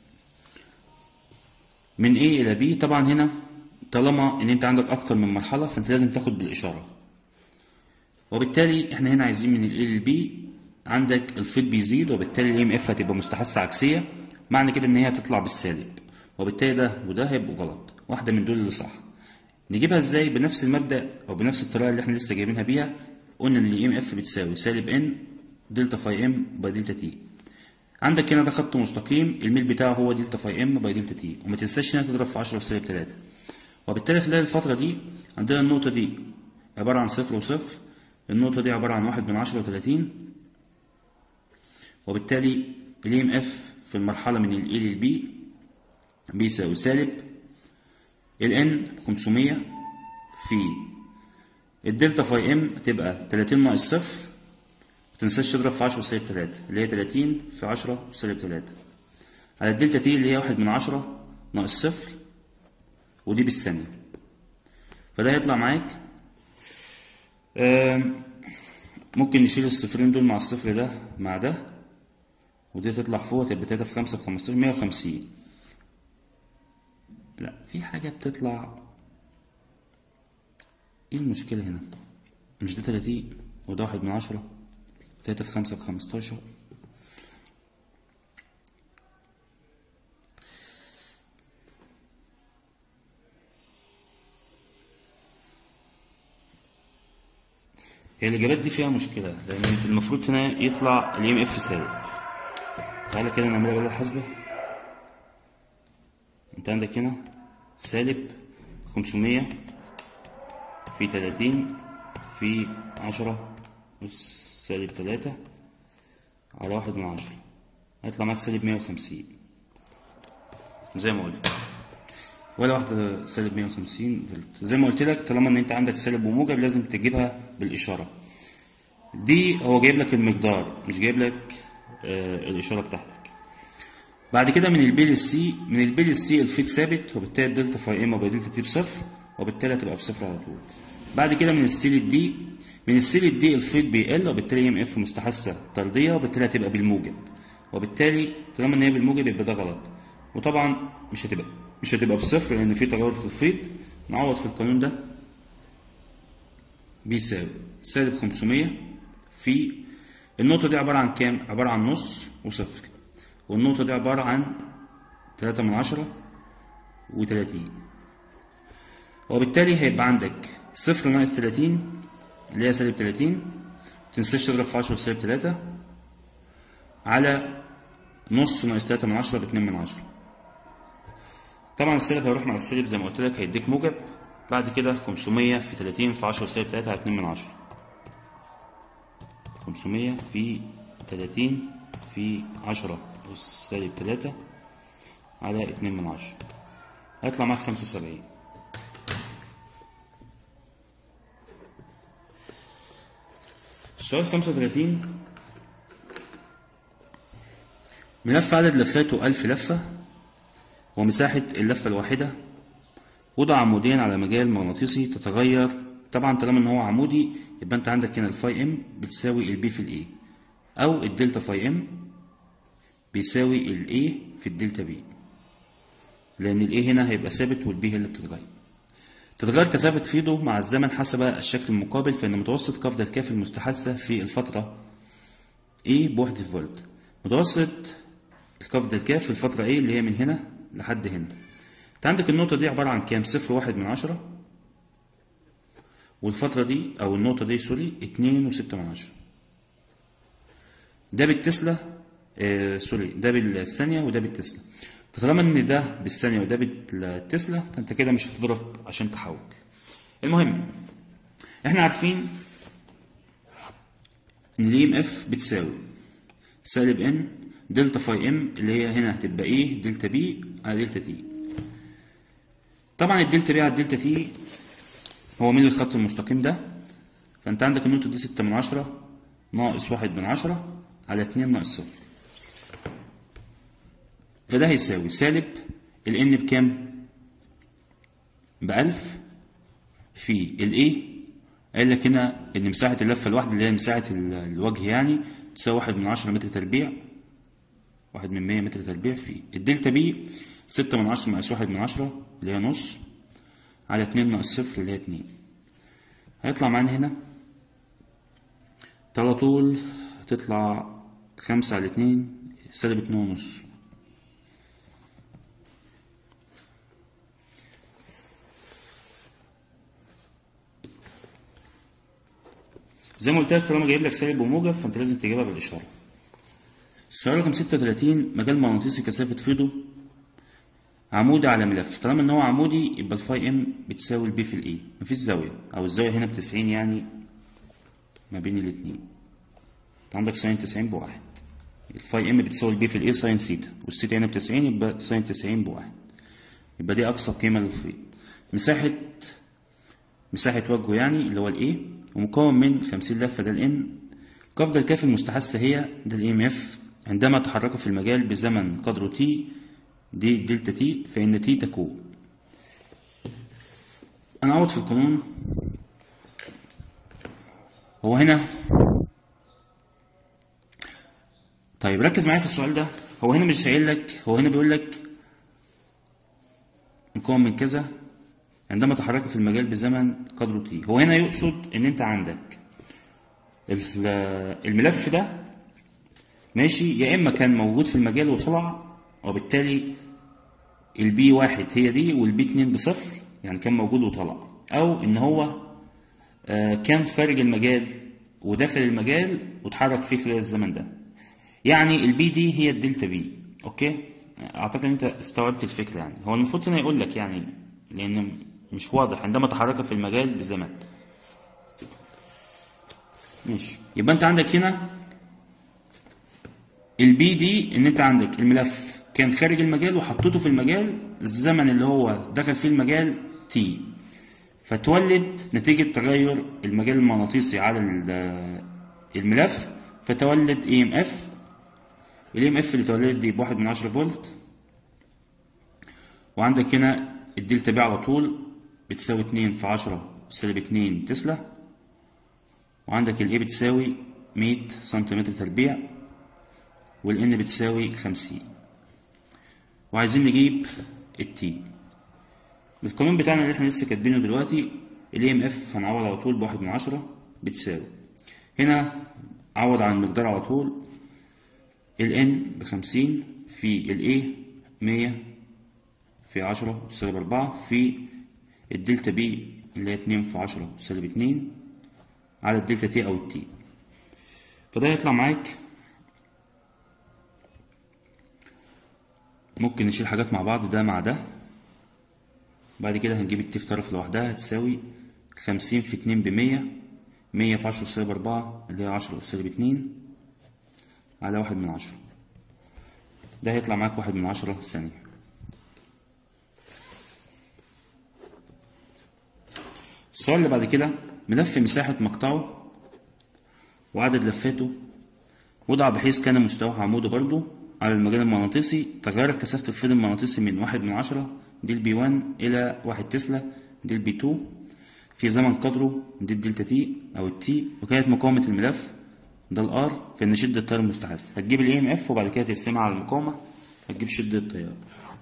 من A إلى B طبعا هنا طالما إن أنت عندك أكتر من مرحلة فأنت لازم تاخد بالإشارة وبالتالي إحنا هنا عايزين من ال A لل B عندك الفيض بيزيد وبالتالي ال EMF هتبقى مستحثة عكسية معنى كده إن هي هتطلع بالسالب وبالتالي ده وده هيبقوا غلط واحدة من دول اللي صح نجيبها ازاي بنفس المبدأ او بنفس الطريقة اللي احنا لسه جايبينها بيها قلنا ان الاي ام اف بتساوي سالب ان دلتا فاي ام باي دلتا تي عندك هنا ده خط مستقيم الميل بتاعه هو دلتا فاي ام باي دلتا تي وما تنساش هنا تضرب في 10 سالب 3 وبالتالي خلال الفترة دي عندنا النقطة دي عبارة عن صفر وصفر النقطة دي عبارة عن واحد من عشرة وتلاتين وبالتالي ال ام اف في المرحلة من ال A لل B بيساوي سالب ال N 500 في الدلتا فاي ام تبقى 30 ناقص صفر متنساش تضرب في 10 سالب 3 اللي هي 30 في 10 سالب 3 على الدلتا تي اللي هي واحد من عشرة ناقص صفر ودي بالثانية فده هيطلع معاك آم، ممكن نشيل الصفرين دول مع الصفر ده مع ده ودي تطلع فوق تبقى تلاتة في خمسة بخمستاشر مية وخمسين لا في حاجة بتطلع ايه المشكلة هنا مش ده تلاتين وده واحد من عشرة تلاتة في خمسة بخمستاشر هي الإجابات دي فيها مشكلة لأن المفروض هنا يطلع ال ام اف سالب تعالى كده نعملها بالآلة الحاسبة أنت عندك هنا سالب خمسمية في تلاتين في عشرة أس سالب تلاتة على واحد من عشرة هيطلع معاك سالب مية وخمسين زي ما قلت ولا واحدة سالب 150 فولت زي ما قلت لك طالما ان انت عندك سالب وموجب لازم تجيبها بالاشارة دي هو جايب لك المقدار مش جايب لك آه الاشارة بتاعتك بعد كده من البي للسي من البي للسي الفيت ثابت وبالتالي الدلتا فاي ام وباي دلتا تي بصفر وبالتالي هتبقى بصفر على طول بعد كده من السي للدي من السي للدي الفيت بيقل وبالتالي ام اف مستحثة طردية وبالتالي هتبقى بالموجب وبالتالي طالما ان هي بالموجب يبقى ده غلط وطبعا مش هتبقى مش هتبقى بصفر لان في تغير في الفيض نعوض في القانون ده بيساوي سالب 500 في النقطة دي عبارة عن كام؟ عبارة عن نص وصفر والنقطة دي عبارة عن تلاتة من عشرة وتلاتين وبالتالي هيبقى عندك صفر ناقص تلاتين اللي هي سالب تلاتين متنساش تضرب في عشرة سالب تلاتة على نص ناقص تلاتة من عشرة باتنين من عشرة طبعا السالب هيروح مع السالب زي ما قلت لك هيديك موجب بعد كده 500 في 30 في 10 سالب 3 على 2 من 10 500 في 30 في 10 أس سالب 3 على 2 من 10 هيطلع معاك 75 السؤال 35 ملف عدد لفاته 1000 لفة ومساحة اللفة الواحدة وضع عموديا على مجال مغناطيسي تتغير طبعا طالما ان هو عمودي يبقى انت عندك هنا الفاي ام بتساوي البي في الاي او الدلتا فاي ام بيساوي الاي في الدلتا بي لان الاي هنا هيبقى ثابت والبي هي اللي بتتغير تتغير كثافة فيضه مع الزمن حسب الشكل المقابل فإن متوسط قفز الكاف المستحثة في الفترة A بوحدة فولت متوسط القفز الكاف في الفترة A اللي هي من هنا لحد هنا انت عندك النقطة دي عبارة عن كام صفر واحد من عشرة والفترة دي أو النقطة دي سوري اتنين وستة من عشرة ده بالتسلا آه سوري ده بالثانية وده بالتسلا فطالما ان ده بالثانية وده بالتسلا فانت كده مش هتضرب عشان تحول المهم احنا عارفين ان الاي ام اف بتساوي سالب ان دلتا فاي ام اللي هي هنا هتبقى ايه دلتا بي على دلتا تي طبعا الدلتا بي على الدلتا تي هو ميل الخط المستقيم ده فانت عندك النقطة دي ستة من عشرة ناقص واحد من عشرة على اتنين ناقص صفر فده هيساوي سالب ال n بكام؟ بألف في ال a قال لك هنا إن مساحة اللفة الواحدة اللي هي مساحة الوجه يعني تساوي واحد من عشرة متر تربيع واحد من مية متر تربيع في الدلتا بي ستة من عشرة ناقص واحد من عشرة اللي هي نص على اتنين ناقص صفر اللي هي اتنين هيطلع معانا هنا على طول هتطلع خمسة على اتنين سالب اتنين ونص زي ما قلت لك طالما جايب لك سالب وموجب فانت لازم تجيبها بالاشاره السؤال رقم 36 مجال مغناطيسي كثافه فيضه عمودي على ملف طالما ان هو عمودي يبقى الفاي ام بتساوي البي في الاي مفيش زاويه او الزاويه هنا ب 90 يعني ما بين الاثنين عندك ساين 90 بواحد الفاي ام بتساوي البي في الاي ساين سيتا والسيتا هنا ب 90 يبقى ساين 90 بواحد يبقى دي اقصى قيمه للفيض مساحه مساحه وجهه يعني اللي هو الاي ومكون من 50 لفه ده الان القفزه الكافي المستحثه هي ده الاي ام اف عندما تحرك في المجال بزمن قدره تي دي دلتا تي فإن تي تكون أنا أعوض في القانون هو هنا طيب ركز معايا في السؤال ده هو هنا مش قايل لك هو هنا بيقول لك مكون من كذا عندما تحرك في المجال بزمن قدره تي هو هنا يقصد ان انت عندك الملف ده ماشي يا اما كان موجود في المجال وطلع وبالتالي البي واحد هي دي والبي اتنين بصفر يعني كان موجود وطلع او ان هو آه كان خارج المجال وداخل المجال واتحرك فيه خلال الزمن ده يعني البي دي هي الدلتا بي اوكي اعتقد انت استوعبت الفكره يعني هو المفروض هنا يقول لك يعني لان مش واضح عندما تحرك في المجال بزمن ماشي يبقى انت عندك هنا البي دي ان انت عندك الملف كان خارج المجال وحطيته في المجال الزمن اللي هو دخل فيه المجال تي فتولد نتيجة تغير المجال المغناطيسي على الملف فتولد اي ام اف الاي ام اف اللي تولدت دي بواحد من عشرة فولت وعندك هنا الدلتا بي على طول بتساوي اتنين في عشرة سالب اتنين تسلا وعندك الاي بتساوي مية سنتيمتر تربيع والان بتساوي خمسين وعايزين نجيب التي بالقانون بتاعنا اللي احنا لسه كاتبينه دلوقتي الاي ام اف هنعوض على طول بواحد من عشرة بتساوي هنا عوض عن المقدار على طول الان بخمسين في الاي مية في عشرة سالب أربعة في الدلتا بي اللي هي اتنين في عشرة سالب اتنين على الدلتا تي أو التي فده يطلع معاك ممكن نشيل حاجات مع بعض ده مع ده بعد كده هنجيب التي في طرف لوحدها هتساوي خمسين في اتنين بمية مية في عشرة سالب أربعة اللي هي عشرة سالب اتنين على واحد من عشرة ده هيطلع معاك واحد من عشرة ثانية السؤال اللي بعد كده ملف مساحة مقطعه وعدد لفاته وضع بحيث كان مستواه عموده برضه على المجال المغناطيسي تغيرت كثافة الفيض المغناطيسي من واحد من عشرة دي البي 1 إلى واحد تسلا دي البي 2 في زمن قدره دي الدلتا تي أو التي وكانت مقاومة الملف ده الار فإن شدة التيار المستحث هتجيب الاي ام اف وبعد كده تقسمها على المقاومة هتجيب شدة التيار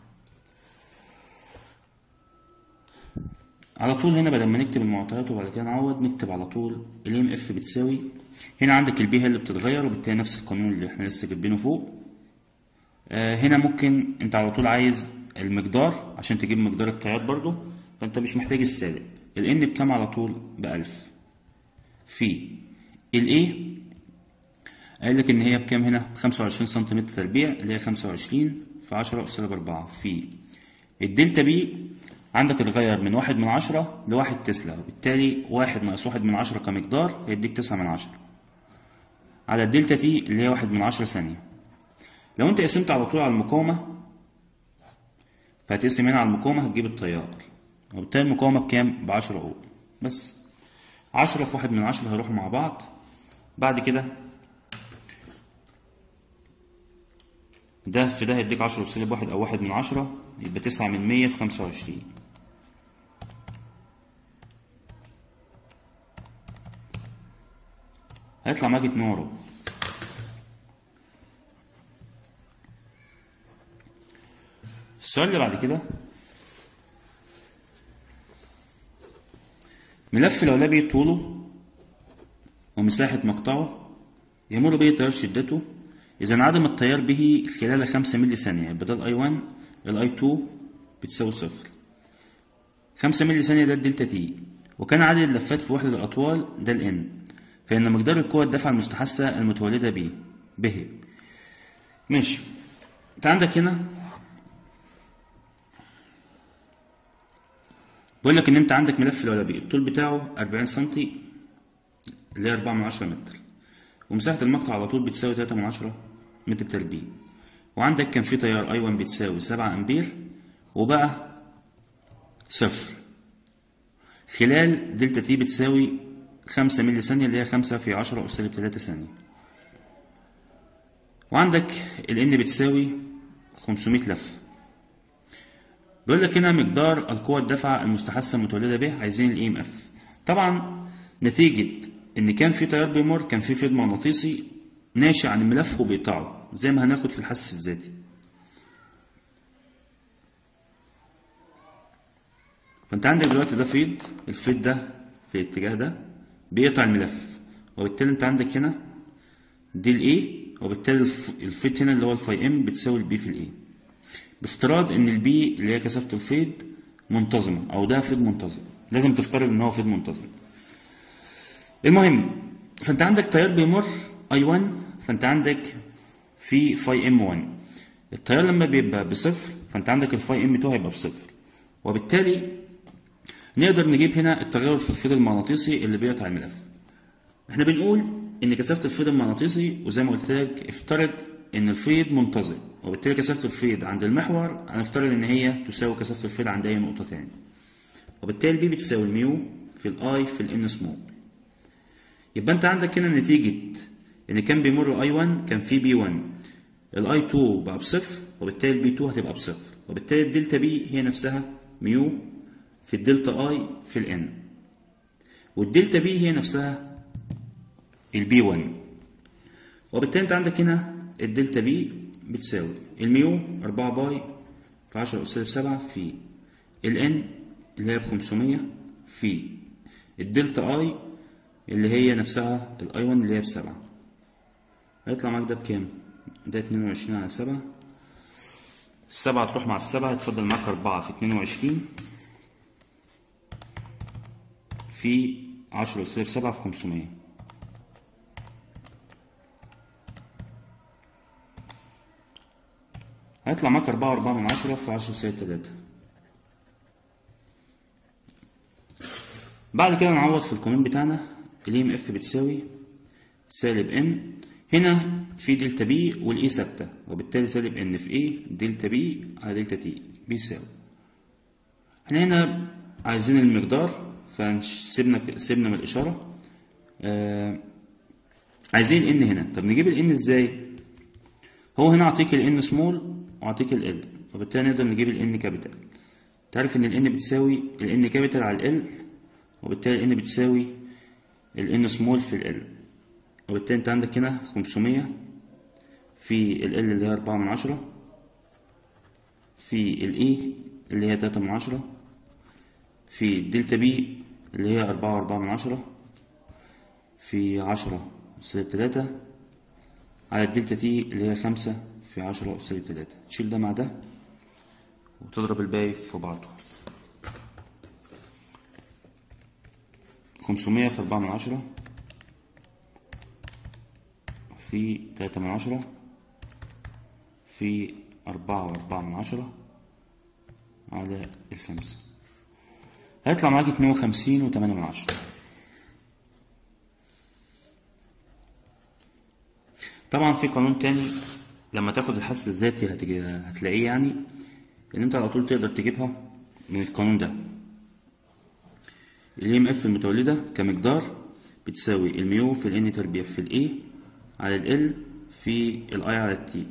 على طول هنا بدل ما نكتب المعطيات وبعد كده نعوض نكتب على طول الاي ام اف بتساوي هنا عندك البي هي اللي بتتغير وبالتالي نفس القانون اللي احنا لسه جايبينه فوق آه هنا ممكن انت على طول عايز المقدار عشان تجيب مقدار التيار برضو فانت مش محتاج السالب الان بكام على طول بألف في الاي قال لك ان هي بكام هنا 25 سنتيمتر تربيع اللي هي 25 في 10 سالب 4 في الدلتا بي عندك اتغير من واحد من عشرة لواحد تسلا وبالتالي واحد ناقص واحد من عشرة كمقدار هيديك تسعة من عشرة على الدلتا تي اللي هي واحد من عشرة ثانية لو انت قسمت على طول على المقاومة فهتقسم هنا على المقاومة هتجيب التيار وبالتالي المقاومة بكام؟ بعشرة أول بس عشرة في واحد من عشرة هيروحوا مع بعض بعد كده ده في ده هيديك عشرة سالب واحد أو واحد من عشرة يبقى تسعة من مية في خمسة وعشرين هيطلع معاك اتنين وربع السؤال اللي بعد كده ملف لولبي طوله ومساحة مقطعه يمر به تيار شدته إذا انعدم التيار به خلال خمسة ملي ثانية يبقى ده الأي 1 الأي 2 بتساوي صفر خمسة ملي ثانية ده الدلتا تي وكان عدد اللفات في وحدة الأطوال ده الإن فإن مقدار القوة الدافعة المستحثة المتولدة به به ماشي انت عندك هنا بيقول لك ان انت عندك ملف الولبي الطول بتاعه 40 سم اللي هي 4 من 10 متر ومساحة المقطع على طول بتساوي 3 من 10 متر تربيع وعندك كان في تيار اي 1 بتساوي 7 امبير وبقى صفر خلال دلتا تي بتساوي 5 ملي ثانية اللي هي 5 في 10 أس سالب 3 ثانية وعندك ال N بتساوي 500 لفة بيقول لك هنا مقدار القوة الدافعة المستحثة المتولدة به عايزين ال EMF طبعا نتيجة إن كان في تيار بيمر كان في فيض مغناطيسي ناشئ عن الملف وبيقطعه زي ما هناخد في الحس الذاتي فانت عندك دلوقتي ده فيض الفيض ده في الاتجاه ده بيقطع الملف وبالتالي انت عندك هنا دي الاي وبالتالي الفيض هنا اللي هو الفاي ام بتساوي البي في الاي بافتراض ان البي اللي هي كثافه الفيض منتظمه او ده فيض منتظم لازم تفترض ان هو فيض منتظم المهم فانت عندك تيار بيمر اي 1 فانت عندك في فاي ام 1 التيار لما بيبقى بصفر فانت عندك الفاي ام 2 هيبقى بصفر وبالتالي نقدر نجيب هنا التغير في الفيض المغناطيسي اللي بيقطع الملف احنا بنقول ان كثافه الفيض المغناطيسي وزي ما قلت لك افترض ان الفيض منتظم وبالتالي كثافه الفيض عند المحور هنفترض ان هي تساوي كثافه الفيض عند اي نقطه تاني وبالتالي بي بتساوي الميو في الاي في الان سمول يبقى انت عندك هنا نتيجه ان كان بيمر اي 1 كان في بي 1 الاي 2 بقى بصفر وبالتالي البي 2 هتبقى بصفر وبالتالي الدلتا بي هي نفسها ميو في الدلتا اي في الان والدلتا بي هي نفسها البي 1 وبالتالي انت عندك هنا الدلتا بي بتساوي الميو 4 باي في 10 أس 7 في الان اللي هي ب 500 في الدلتا اي اللي هي نفسها الاي 1 اللي هي بسبعة هيطلع معاك ده بكام؟ ده 22 على 7 السبعة تروح مع السبعة يتفضل معاك أربعة في 22 في 10 أس 7 في 500 هيطلع معاك أربعة وأربعة من عشرة في عشرة سالب تلاتة بعد كده نعوض في القانون بتاعنا ال ام اف بتساوي سالب ان هنا في دلتا بي والاي ثابته وبالتالي سالب ان في ايه دلتا بي على دلتا تي بيساوي احنا هنا عايزين المقدار فسيبنا سيبنا من الاشاره آه عايزين ان هنا طب نجيب الان ازاي هو هنا اعطيك الان سمول واعطيك ال وبالتالي نقدر نجيب الان كابيتال تعرف ان الان بتساوي الان كابيتال على ال وبالتالي الان بتساوي الان سمول في ال وبالتالي انت عندك هنا 500 في ال اللي هي 4 من عشرة في الاي اللي هي 3 من عشرة في الدلتا بي اللي هي 4 وأربعة من عشرة في عشرة سالب تلاتة على الدلتا تي اللي هي خمسة في عشرة سالب تلاتة تشيل ده مع ده وتضرب الباقي في بعضه خمسمية في أربعة من عشرة في تلاتة من عشرة في أربعة وأربعة من عشرة على الخمسة هيطلع معاك اتنين وخمسين وتمانية من عشرة طبعا في قانون تاني لما تاخد الحس الذاتي هتجي- هتلاقيه يعني ان انت على طول تقدر تجيبها من القانون ده ال ام اف المتولدة كمقدار بتساوي الميو في الان تربيع في الاي على ال في الاي على التي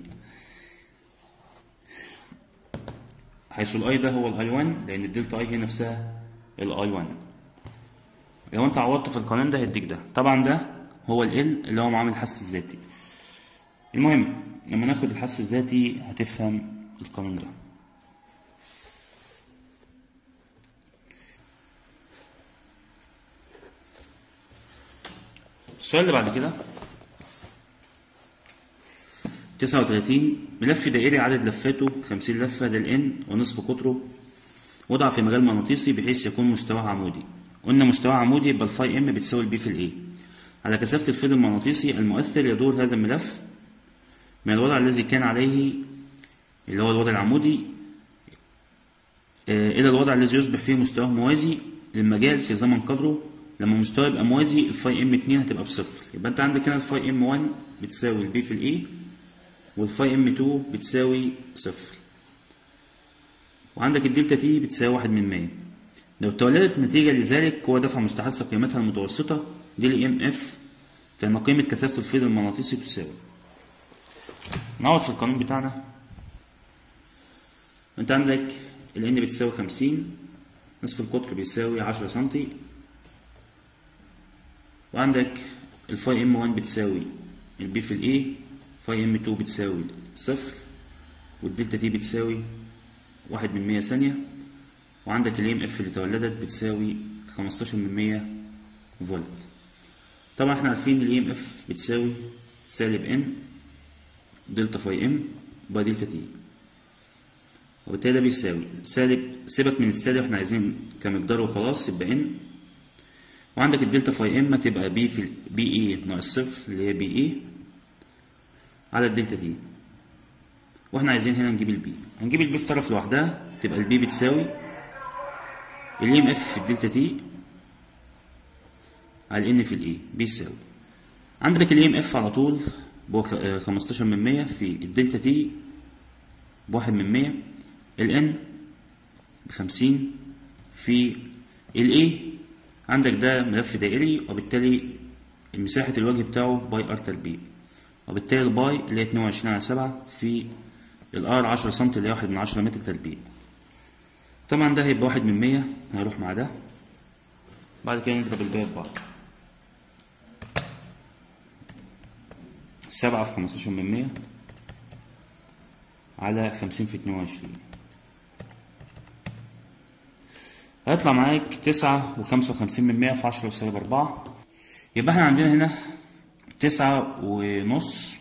حيث الاي ده هو الاي 1 لان الدلتا اي هي نفسها الاي 1 لو انت عوضت في القانون ده هيديك ده طبعا ده هو ال اللي هو معامل الحس الذاتي المهم لما ناخد الحس الذاتي هتفهم القانون ده السؤال اللي بعد كده 39 ملف دائري عدد لفاته 50 لفة ده الان ونصف قطره وضع في مجال مغناطيسي بحيث يكون مستواه عمودي قلنا مستواه عمودي يبقى الفاي ام بتساوي البي في الاي على كثافة الفيض المغناطيسي المؤثر يدور هذا الملف من الوضع الذي كان عليه اللي هو الوضع العمودي آه، إلى الوضع الذي يصبح فيه مستواه موازي للمجال في زمن قدره لما مستواه يبقى موازي الفاي ام 2 هتبقى بصفر يبقى انت عندك هنا الفاي ام 1 بتساوي البي في الاي والفاي ام 2 بتساوي صفر وعندك الدلتا تي بتساوي واحد من مية لو تولدت نتيجة لذلك هو دفع مستحثة قيمتها المتوسطة دي ال ام اف فإن قيمة كثافة الفيض المغناطيسي تساوي نعوض في القانون بتاعنا انت عندك ال n بتساوي خمسين نصف القطر بيساوي عشرة سنتي وعندك الفاي ام 1 بتساوي البي في الاي فاي ام 2 بتساوي صفر والدلتا تي بتساوي واحد من مية ثانية وعندك الام اف اللي تولدت بتساوي خمستاشر من مية فولت طبعا احنا عارفين الام اف بتساوي سالب ان دلتا فاي ام باي دلتا تي وبالتالي ده بيساوي سالب سيبك من السالب احنا عايزين كمقدار وخلاص يبقى ان وعندك الدلتا فاي ام تبقى بي في بي اي ناقص صفر اللي هي بي اي على الدلتا تي واحنا عايزين هنا نجيب البي هنجيب البي في طرف لوحدها تبقى البي بتساوي الام اف في الدلتا تي على الان في الاي بيساوي عندك الام اف على طول بو خمستاشر من مية في الدلتا تي بواحد من مية الان بخمسين في الاي عندك ده ملف دائري وبالتالي مساحة الوجه بتاعه باي ار تربيع وبالتالي الباي اللي هي اتنين وعشرين على سبعة في الار عشرة سنتي اللي هي واحد من عشرة متر تربيع طبعا ده هيبقى واحد من مية هيروح مع ده بعد كده نضرب الباقي في بعض سبعة في خمستاشر من مية على خمسين في اتنين وعشرين هيطلع معاك تسعة وخمسة وخمسين من مية في عشرة وسالب أربعة يبقى احنا عندنا هنا تسعة ونص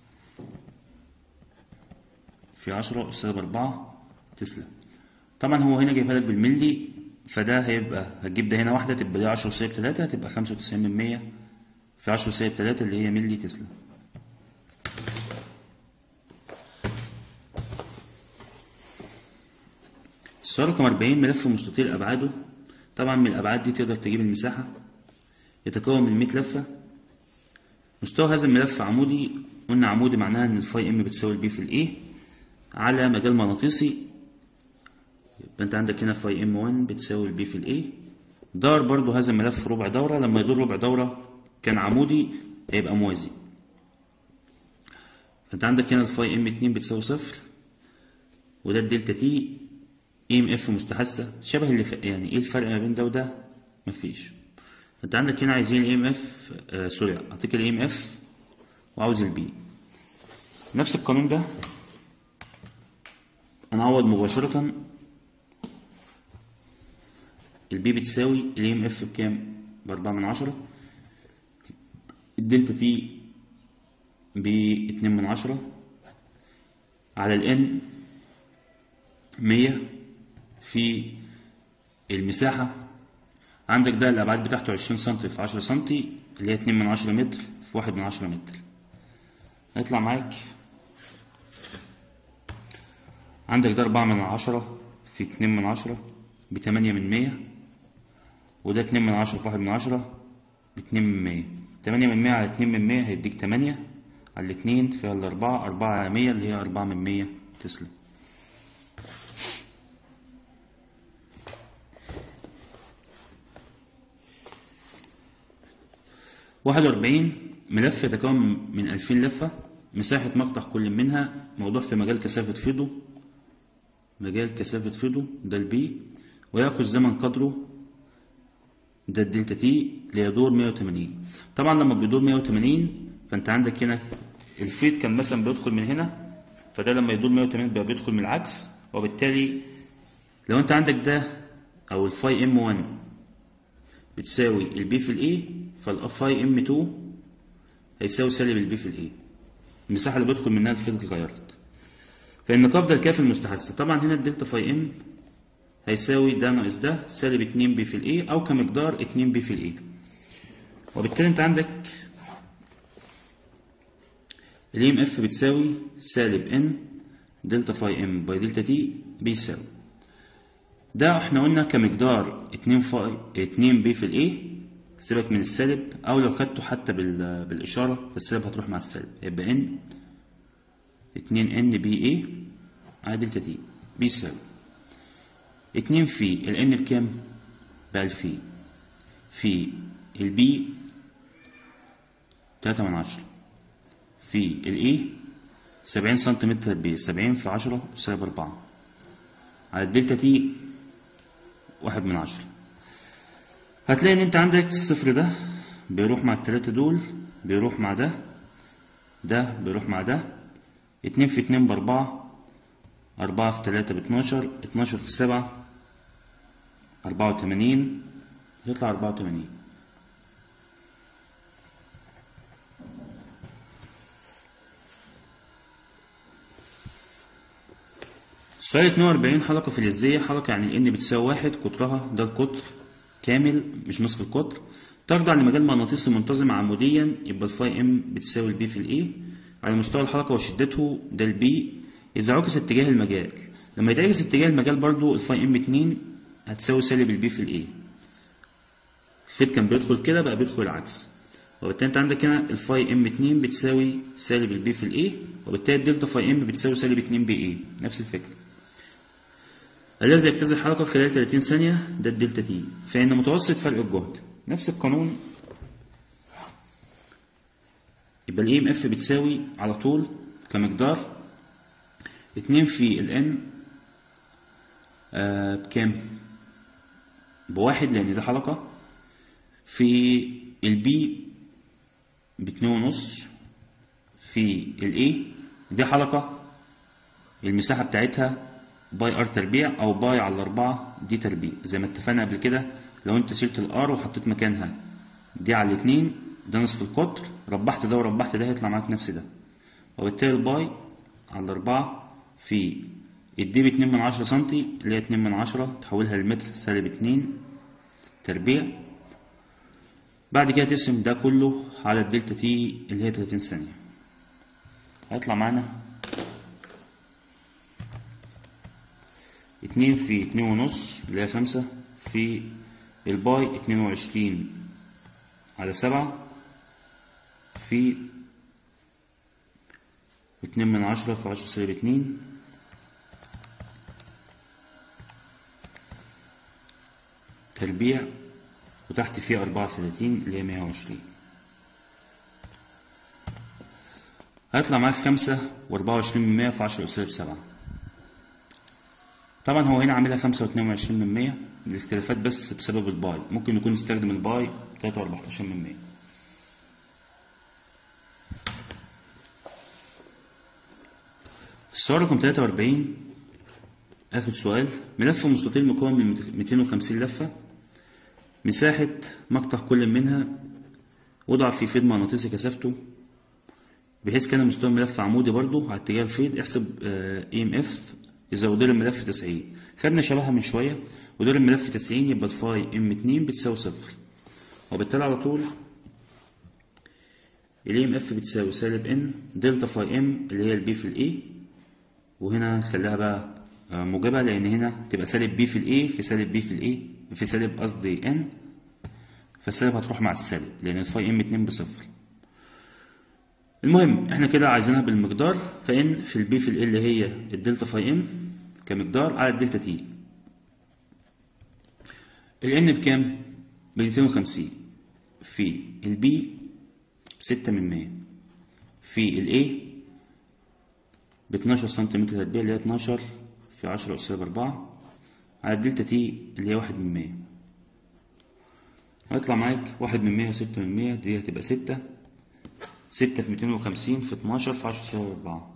في عشرة سالب أربعة تسلا طبعا هو هنا جايبها لك بالملي فده هيبقى هتجيب ده هنا واحدة تبقى دي عشرة سالب تلاتة هتبقى خمسة وتسعين من مية في عشرة سالب تلاتة اللي هي ملي تسلا السؤال رقم 40 ملف مستطيل أبعاده طبعا من الأبعاد دي تقدر تجيب المساحة يتكون من 100 لفة مستوى هذا الملف عمودي قلنا عمودي معناها إن الفاي إم بتساوي البي في الإيه على مجال مغناطيسي يبقى أنت عندك هنا فاي إم 1 بتساوي البي في الإيه دار برضو هذا الملف ربع دورة لما يدور ربع دورة كان عمودي هيبقى موازي فأنت عندك هنا الفاي إم 2 بتساوي صفر وده الدلتا تي اي ام اف مستحثه شبه اللي ف... يعني ايه الفرق ما بين ده وده مفيش فانت عندك هنا عايزين الاي ام اف آه سوري اعطيك الاي ام اف وعاوز البي نفس القانون ده هنعوض مباشرة البي بتساوي الاي ام اف بكام بأربعة من عشرة الدلتا تي باتنين من عشرة على الان مية في المساحة عندك ده الأبعاد بتاعته عشرين سنتي في عشرة سنتي اللي هي اتنين من عشرة متر في واحد من عشرة متر هيطلع معاك عندك ده أربعة من عشرة في اتنين من عشرة بتمانية من مية وده اتنين من عشرة في واحد من عشرة باتنين من مية تمانية من مية على اتنين من مية هيديك تمانية على الاتنين فيها الأربعة أربعة على مية اللي هي أربعة من مية تسلا واحد وأربعين ملف يتكون من ألفين لفة مساحة مقطع كل منها موضوع في مجال كثافة فيضه مجال كثافة فيضه ده البي ويأخذ زمن قدره ده الدلتا تي ليدور 180 طبعا لما بيدور 180 فانت عندك هنا الفيض كان مثلا بيدخل من هنا فده لما يدور 180 بقى بيدخل من العكس وبالتالي لو انت عندك ده او الفاي ام 1 بتساوي البي في الاي فالفاي ام 2 هيساوي سالب البي في الاي المساحه اللي بيدخل منها الفيض اتغيرت فان قفض الكاف المستحثه طبعا هنا الدلتا فاي ام هيساوي ده ناقص ده سالب 2 بي في الاي او كمقدار 2 بي في الاي وبالتالي انت عندك الاي ام اف بتساوي سالب ان دلتا فاي ام باي دلتا تي بيساوي ده احنا قلنا كمقدار 2 فاي 2 بي في الاي سيبك من السالب او لو خدته حتى بال... بالاشاره فالسالب هتروح مع السالب يبقى ان 2 ان بي اي على دلتا تي بيساوي 2 في الان بكام؟ ب 2000 في البي 3 من عشرة في الاي 70 سنتيمتر ب 70 في 10 سالب 4 على الدلتا تي واحد من عشرة هتلاقي ان انت عندك الصفر ده بيروح مع التلاتة دول بيروح مع ده ده بيروح مع ده اتنين في اتنين باربعة أربعة في تلاتة باتناشر اتناشر في سبعة أربعة وتمانين يطلع أربعة وتمانين السؤال 42 حلقة فلزية حلقة يعني الان بتساوي واحد قطرها ده القطر كامل مش نصف القطر ترجع لمجال مغناطيسي منتظم عموديا يبقى الفاي ام بتساوي البي في الاي على مستوى الحلقة وشدته ده البي إذا عكس اتجاه المجال لما يتعكس اتجاه المجال برضو الفاي ام 2 هتساوي سالب البي في الاي الفيت كان بيدخل كده بقى بيدخل العكس وبالتالي انت عندك هنا الفاي ام 2 بتساوي سالب البي في الاي وبالتالي الدلتا فاي ام بتساوي سالب 2 بي اي نفس الفكره الذي يجتاز الحركة خلال 30 ثانية ده الدلتا تي فإن متوسط فرق الجهد نفس القانون يبقى الاي ام اف بتساوي على طول كمقدار 2 في الان آه بكام؟ بواحد لأن ده حلقة في البي باتنين ونص في الاي دي حلقة المساحة بتاعتها باي ار تربيع او باي على الاربعة دي تربيع زي ما اتفقنا قبل كده لو انت شلت الار وحطيت مكانها دي على الاتنين ده نصف القطر ربحت ده وربحت ده هيطلع معاك نفس ده وبالتالي الباي على الاربعة في الدي باتنين من عشرة سنتي اللي هي اتنين من عشرة تحولها لمتر سالب اتنين تربيع بعد كده تقسم ده كله على الدلتا تي اللي هي 30 ثانية هيطلع معانا اتنين في اتنين ونص اللي هي خمسة في الباي اتنين وعشرين على سبعة في اتنين من عشرة في عشرة سالب اتنين تربيع وتحت فيه أربعة وثلاثين اللي هي مية وعشرين هيطلع معاك خمسة وأربعة وعشرين من مية في عشرة أساليب سبعة طبعا هو هنا عاملها خمسة واتنين وعشرين من مية الاختلافات بس بسبب الباي ممكن يكون استخدم الباي تلاتة وأربعتاشر من مية السؤال رقم تلاتة وأربعين آخر سؤال ملف مستطيل مكون من ميتين وخمسين لفة مساحة مقطع كل منها وضع في فيد مغناطيسي كثافته بحيث كان مستوى الملف عمودي برضو على اتجاه الفيد احسب اي ام اف إذا ودور الملف 90 خدنا شبهها من شوية ودور الملف 90 يبقى الفاي ام 2 بتساوي صفر وبالتالي على طول الاي ام اف بتساوي سالب ان دلتا فاي ام اللي هي البي في الاي وهنا نخليها بقى موجبة لأن هنا تبقى سالب بي في الاي في سالب بي في الاي في سالب قصدي ان فالسالب هتروح مع السالب لأن الفاي ام 2 بصفر المهم احنا كده عايزينها بالمقدار فان في البي في ال اللي هي الدلتا فاي ام كمقدار على الدلتا تي الان بكام ب 250 في البي 6 من 100 في الاي ب 12 سنتيمتر تربيع اللي هي 12 في 10 أس 4 على الدلتا تي اللي هي 1 من 100 هيطلع معاك 1 من 100 و6 من 100 دي هتبقى 6 ستة في ميتين وخمسين في اتناشر في عشرة يساوي أربعة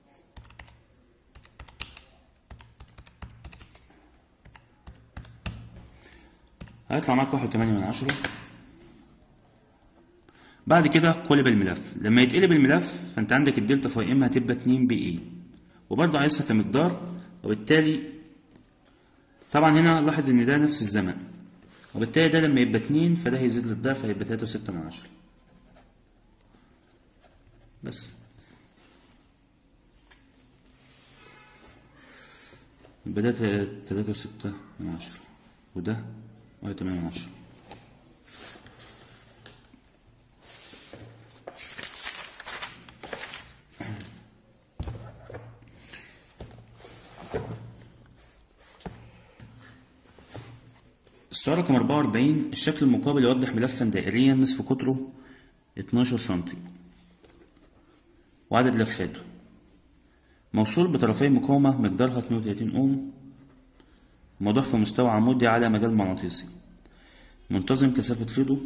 هيطلع معاك واحد وتمانية من عشرة بعد كده قلب الملف لما يتقلب الملف فانت عندك الدلتا فاي ام هتبقى اتنين بي اي وبرضه عايزها كمقدار وبالتالي طبعا هنا لاحظ ان ده نفس الزمن وبالتالي ده لما يبقى اتنين فده هيزيد للضعف هيبقى تلاتة وستة من عشرة بس يبقى ده تا- تلاتة وستة من عشرة وده واحد تمانية من عشرة السؤال رقم 44 الشكل المقابل يوضح ملفا دائريا نصف قطره 12 سنتي وعدد لفاته موصول بطرفي مقاومة مقدارها 32 أوم موضوع في مستوى عمودي على مجال مغناطيسي منتظم كثافة فيضه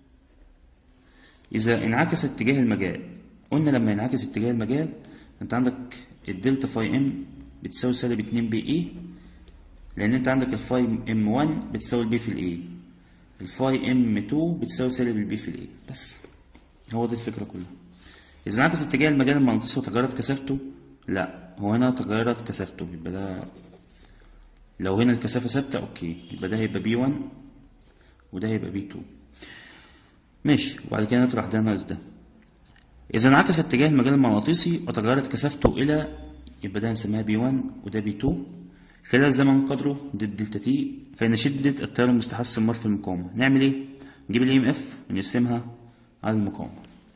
إذا انعكس اتجاه المجال قلنا لما ينعكس اتجاه المجال أنت عندك الدلتا فاي ام بتساوي سالب 2 بي اي لأن أنت عندك الفاي ام 1 بتساوي البي في الاي الفاي ام 2 بتساوي سالب البي في الاي بس هو دي الفكرة كلها إذا انعكس اتجاه المجال المغناطيسي وتغيرت كثافته لا هو هنا تغيرت كثافته يبقى ده لو هنا الكثافة ثابتة أوكي يبقى ده هيبقى بي 1 وده هيبقى بي 2 ماشي وبعد كده نطرح ده ناقص ده إذا انعكس اتجاه المجال المغناطيسي وتغيرت كثافته إلى يبقى ده هنسميها بي 1 وده بي 2 خلال زمن قدره ضد دلتا تي فإن شدة التيار المستحث المر في المقاومة نعمل إيه؟ نجيب الإي ام اف ونرسمها على المقاومة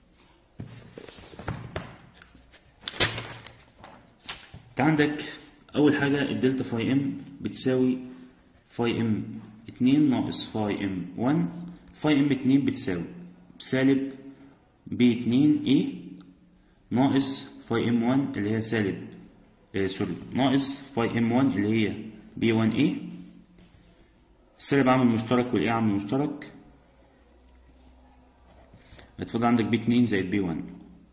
انت عندك اول حاجه الدلتا فاي ام بتساوي فاي ام 2 ناقص فاي ام 1 فاي ام 2 بتساوي سالب بي 2 اي ناقص فاي ام 1 اللي هي سالب آه سوري ناقص فاي ام 1 اللي هي بي 1 اي السالب عامل مشترك والاي عامل مشترك هتفضل عندك بي 2 زائد بي 1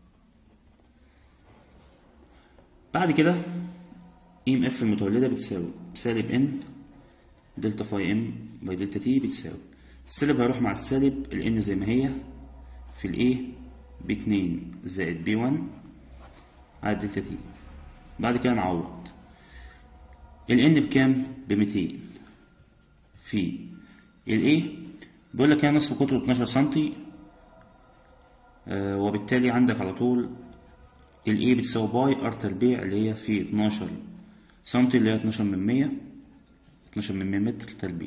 بعد كده اي ام اف المتولده بتساوي سالب ان دلتا فاي ام باي دلتا تي بتساوي السالب هيروح مع السالب الان زي ما هي في الايه ب 2 زائد بي 1 على دلتا تي بعد كده نعوض الان بكام ب 200 في الايه بيقول لك هنا نصف قطره 12 سنتي آه وبالتالي عندك على طول الاي بتساوي باي ار تربيع اللي هي في 12 سنتي اللي هي 12 من 100 12 من 100 متر تربيع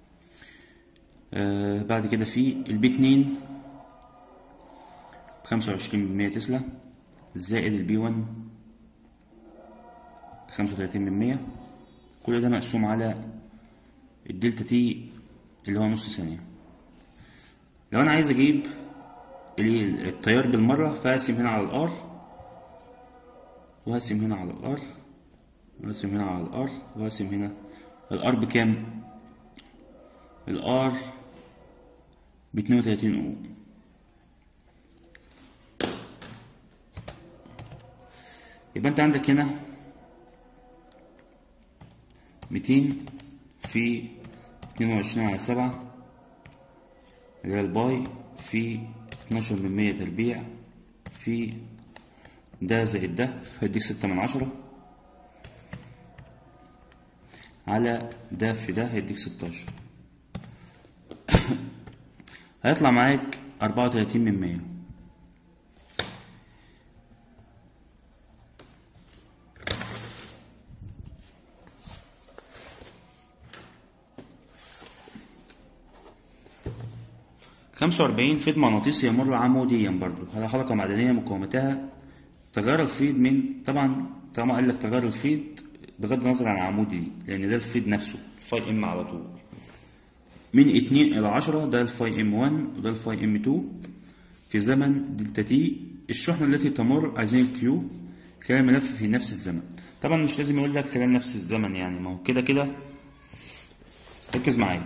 آه بعد كده في البي 2 25 من 100 تسلا زائد البي 1 35 من 100 كل ده مقسوم على الدلتا تي اللي هو نص ثانية لو أنا عايز أجيب التيار بالمرة فأقسم هنا على الار وهقسم هنا على الار وهقسم هنا على الار وهقسم هنا الار بكام الار ب 32 اوم يبقى انت عندك هنا 200 في 22 على 7 اللي هي الباي في 12 من 100 تربيع في ده زائد ده هيديك ستة من عشرة على ده في ده هيديك ستاشر هيطلع معاك أربعة وتلاتين من مية خمسة وأربعين فيض مغناطيسي يمر عموديا برضو على حلقة معدنية مقاومتها تغير الفيض من طبعا طالما قال لك تغير الفيض بغض النظر عن العمودي دي لان ده الفيض نفسه الفاي ام على طول من 2 الى 10 ده الفاي ام 1 وده الفاي ام 2 في زمن دلتا تي الشحنة التي تمر عايزين الكيو خلال الملف في نفس الزمن طبعا مش لازم يقول لك خلال نفس الزمن يعني ما هو كده كده ركز معايا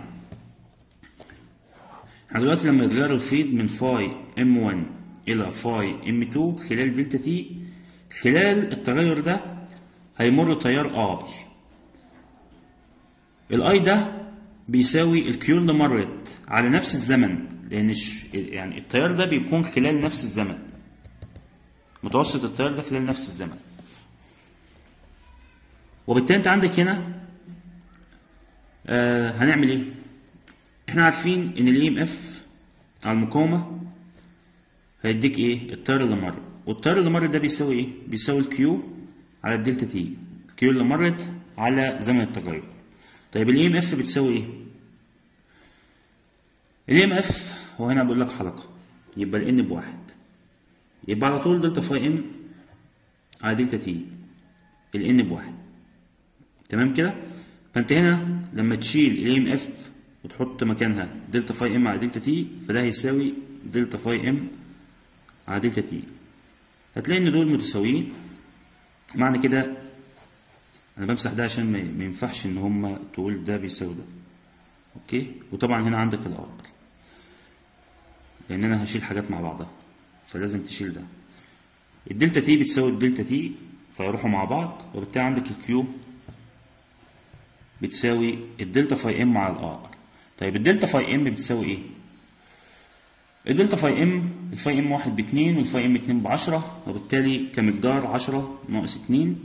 احنا دلوقتي لما يتغير الفيض من فاي ام 1 الى فاي ام 2 خلال دلتا تي خلال التغير ده هيمر تيار اي الاي ده بيساوي الكيو اللي مرت على نفس الزمن لان يعني التيار ده بيكون خلال نفس الزمن متوسط التيار ده خلال نفس الزمن وبالتالي انت عندك هنا آه هنعمل ايه احنا عارفين ان الاي ام اف على المقاومة هيديك ايه التيار اللي مر والتيار اللي مر ده بيساوي ايه بيساوي الكيو على الدلتا تي الكيو اللي مرت على زمن التغير طيب الاي ام اف بتساوي ايه الاي ام اف هو هنا بقول لك حلقة يبقى الان بواحد يبقى على طول دلتا فاي ام على دلتا تي الان بواحد تمام كده فانت هنا لما تشيل الاي ام اف وتحط مكانها دلتا فاي ام على دلتا تي فده هيساوي دلتا فاي ام على دلتا تي هتلاقي ان دول متساويين معنى كده انا بمسح ده عشان ما ما ينفعش ان هما تقول ده بيساوي ده اوكي وطبعا هنا عندك الار لان انا هشيل حاجات مع بعضها فلازم تشيل ده الدلتا تي بتساوي الدلتا تي فيروحوا مع بعض وبالتالي عندك الكيو بتساوي الدلتا فاي ام على الار طيب الدلتا فاي ام بتساوي ايه الدلتا فاي ام الفاي ام واحد باتنين والفاي ام اتنين بعشرة وبالتالي كمقدار عشرة ناقص اتنين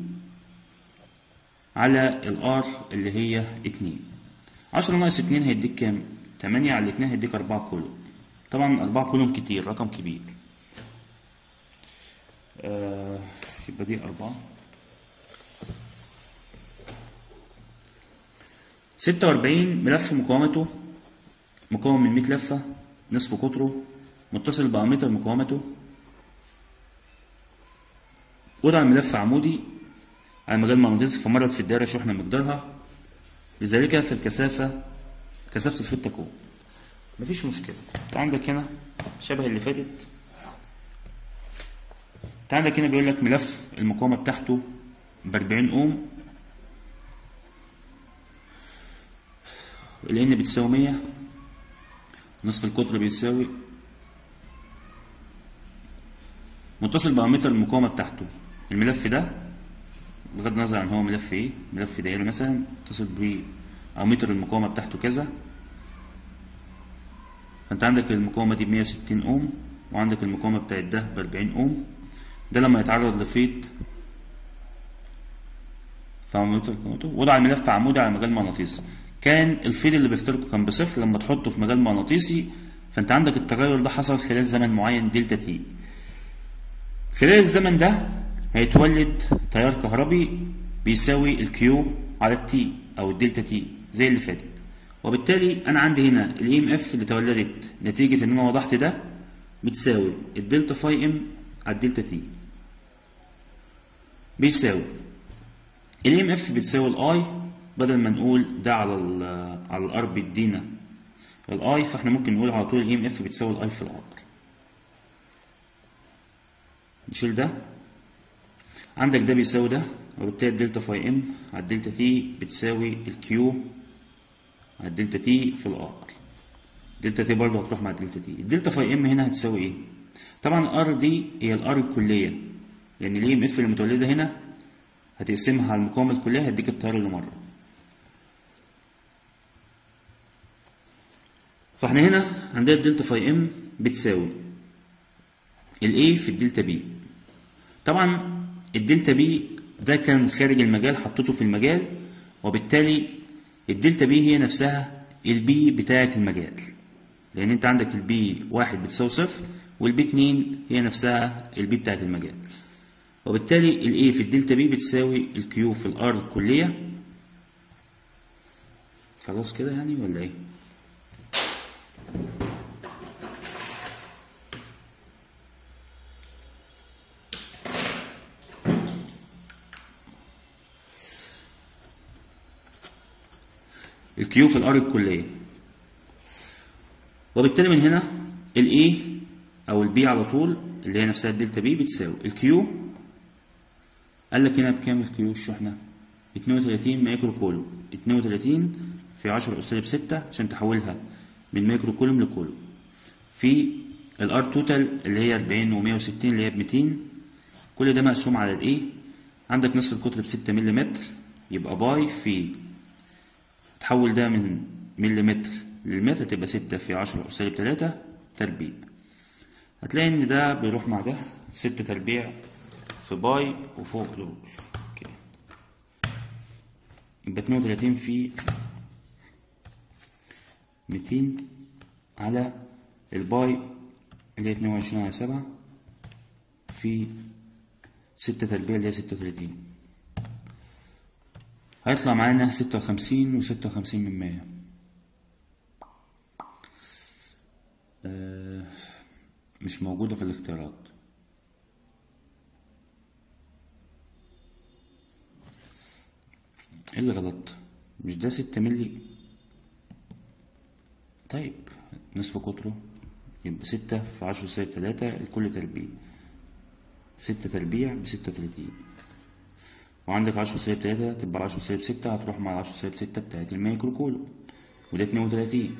على الار اللي هي اتنين عشرة ناقص اتنين هيديك كام تمانية على اتنين هيديك أربعة كولوم طبعا أربعة كولوم كتير رقم كبير آه يبقى دي أربعة ستة وأربعين ملف مقاومته مكون من مية لفة نصف قطره متصل بأميتر مقاومته وضع الملف عمودي على مجال مغناطيسي فمرت في الدائرة شحنة مقدارها لذلك في الكثافة كثافة الفيتا كوب مفيش مشكلة انت عندك هنا شبه اللي فاتت انت عندك هنا بيقول لك ملف المقاومة بتاعته ب 40 اوم لان بتساوي 100 نصف القطر بيساوي متصل بأميتر المقاومة بتاعته الملف ده بغض النظر عن هو ملف ايه ملف دائري مثلا متصل بأميتر المقاومة بتاعته كذا فانت عندك المقاومة دي ب 160 اوم وعندك المقاومة بتاعت ده ب 40 اوم ده لما يتعرض لفيض فأميتر وضع الملف عمودي على مجال مغناطيسي كان الفيض اللي بيخترقه كان بصفر لما تحطه في مجال مغناطيسي فانت عندك التغير ده حصل خلال زمن معين دلتا تي خلال الزمن ده هيتولد تيار كهربي بيساوي الكيو على التي او الدلتا تي زي اللي فاتت وبالتالي انا عندي هنا الاي ام اف اللي تولدت نتيجه ان انا وضحت ده بتساوي الدلتا فاي ام على الدلتا تي بيساوي الاي ام اف بتساوي الاي بدل ما نقول ده على ال على الار بيدينا الاي فاحنا ممكن نقول على طول الاي ام اف بتساوي الاي في الار نشيل ده عندك ده بيساوي ده وبالتالي الدلتا فاي ام على الدلتا تي بتساوي الكيو على الدلتا تي في الار دلتا تي برضه هتروح مع الدلتا تي الدلتا فاي ام هنا هتساوي ايه طبعا ار دي هي الار الكليه لان الاي ام اف اللي متولده هنا هتقسمها على المقاومه الكليه هتديك التيار اللي مره فاحنا هنا عندنا الدلتا فاي ام بتساوي الاي في الدلتا بي طبعا الدلتا بي ده كان خارج المجال حطيته في المجال وبالتالي الدلتا بي هي نفسها البي بتاعة المجال لأن أنت عندك البي واحد بتساوي صفر والبي اتنين هي نفسها البي بتاعة المجال وبالتالي الاي في الدلتا بي بتساوي الكيو في الار الكلية خلاص كده يعني ولا ايه؟ الكيو في الار الكليه وبالتالي من هنا الاي او البي على طول اللي هي نفسها الدلتا بي بتساوي الكيو قال لك هنا بكام الكيو الشحنه 32 مايكرو كولوم 32 في 10 اس ب 6 عشان تحولها من مايكرو كولوم لكولوم في الار توتال اللي هي 40 و160 اللي هي ب 200 كل ده مقسوم على الايه عندك نصف القطر ب 6 ملم يبقى باي في تحول ده من مليمتر للمتر تبقى ستة في عشرة سالب تلاتة تربيع هتلاقي ان ده بيروح مع ده ستة تربيع في باي وفوق دول اوكي يبقى اتنين وتلاتين في ميتين على الباي اللي هي اتنين وعشرين على سبعة في ستة تربيع اللي هي ستة وتلاتين هيطلع معانا ستة وخمسين وستة وخمسين من مية آه، مش موجودة في الاختيارات ايه اللي غلط مش ده ستة ملي طيب نصف قطره يبقى ستة في عشرة سالب تلاتة الكل تربيع ستة تربيع بستة وتلاتين وعندك عشرة سالب تلاتة تبقى عشرة سالب ستة هتروح مع العشرة سالب ستة بتاعت الميكرو كولو وده اتنين وتلاتين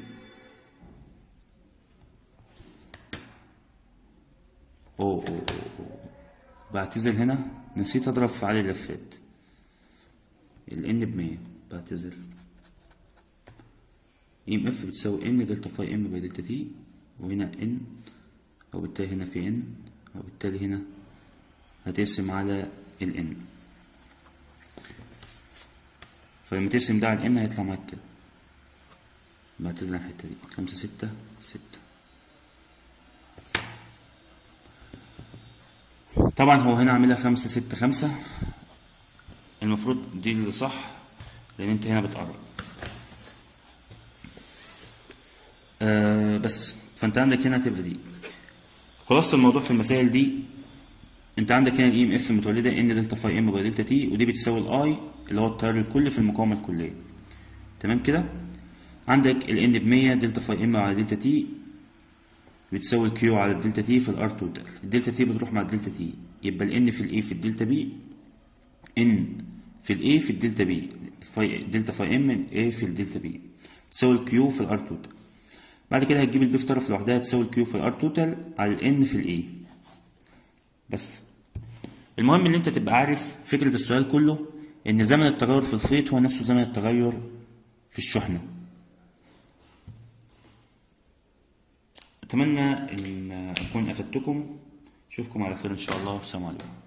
أوه أوه أوه أوه. بعتذر هنا نسيت أضرب في عدد اللفات ال n بمية بعتذر ام اف بتساوي ان دلتا فاي ام باي دلتا تي وهنا ان وبالتالي هنا في ان وبالتالي هنا هتقسم على ال n فلما تقسم ده على ال n هيطلع معاك كده بعتذر عن الحتة دي خمسة ستة ستة طبعا هو هنا عاملها خمسة ستة خمسة المفروض دي اللي صح لأن أنت هنا بتقرب آه بس فأنت عندك هنا هتبقى دي خلاصة الموضوع في المسائل دي أنت عندك هنا الإي إم إف متولدة إن دلتا فاي إم باي دلتا تي ودي بتساوي الأي اللي هو التيار الكلي في المقاومة الكلية تمام كده عندك ال N بمية دلتا فاي إم على دلتا تي بتساوي الكيو على الدلتا تي في الار توتال الدلتا تي بتروح مع الدلتا تي يبقى ال N في الاي في الدلتا بي ان في الاي في الدلتا بي فاي دلتا فاي ام اي في الدلتا بي تساوي الكيو في الار توتال بعد كده هتجيب البي في طرف لوحدها تساوي الكيو في الار توتال على الان في الاي بس المهم ان انت تبقى عارف فكرة السؤال كله ان زمن التغير في الخيط هو نفسه زمن التغير في الشحنة اتمنى ان اكون افدتكم اشوفكم على خير ان شاء الله والسلام عليكم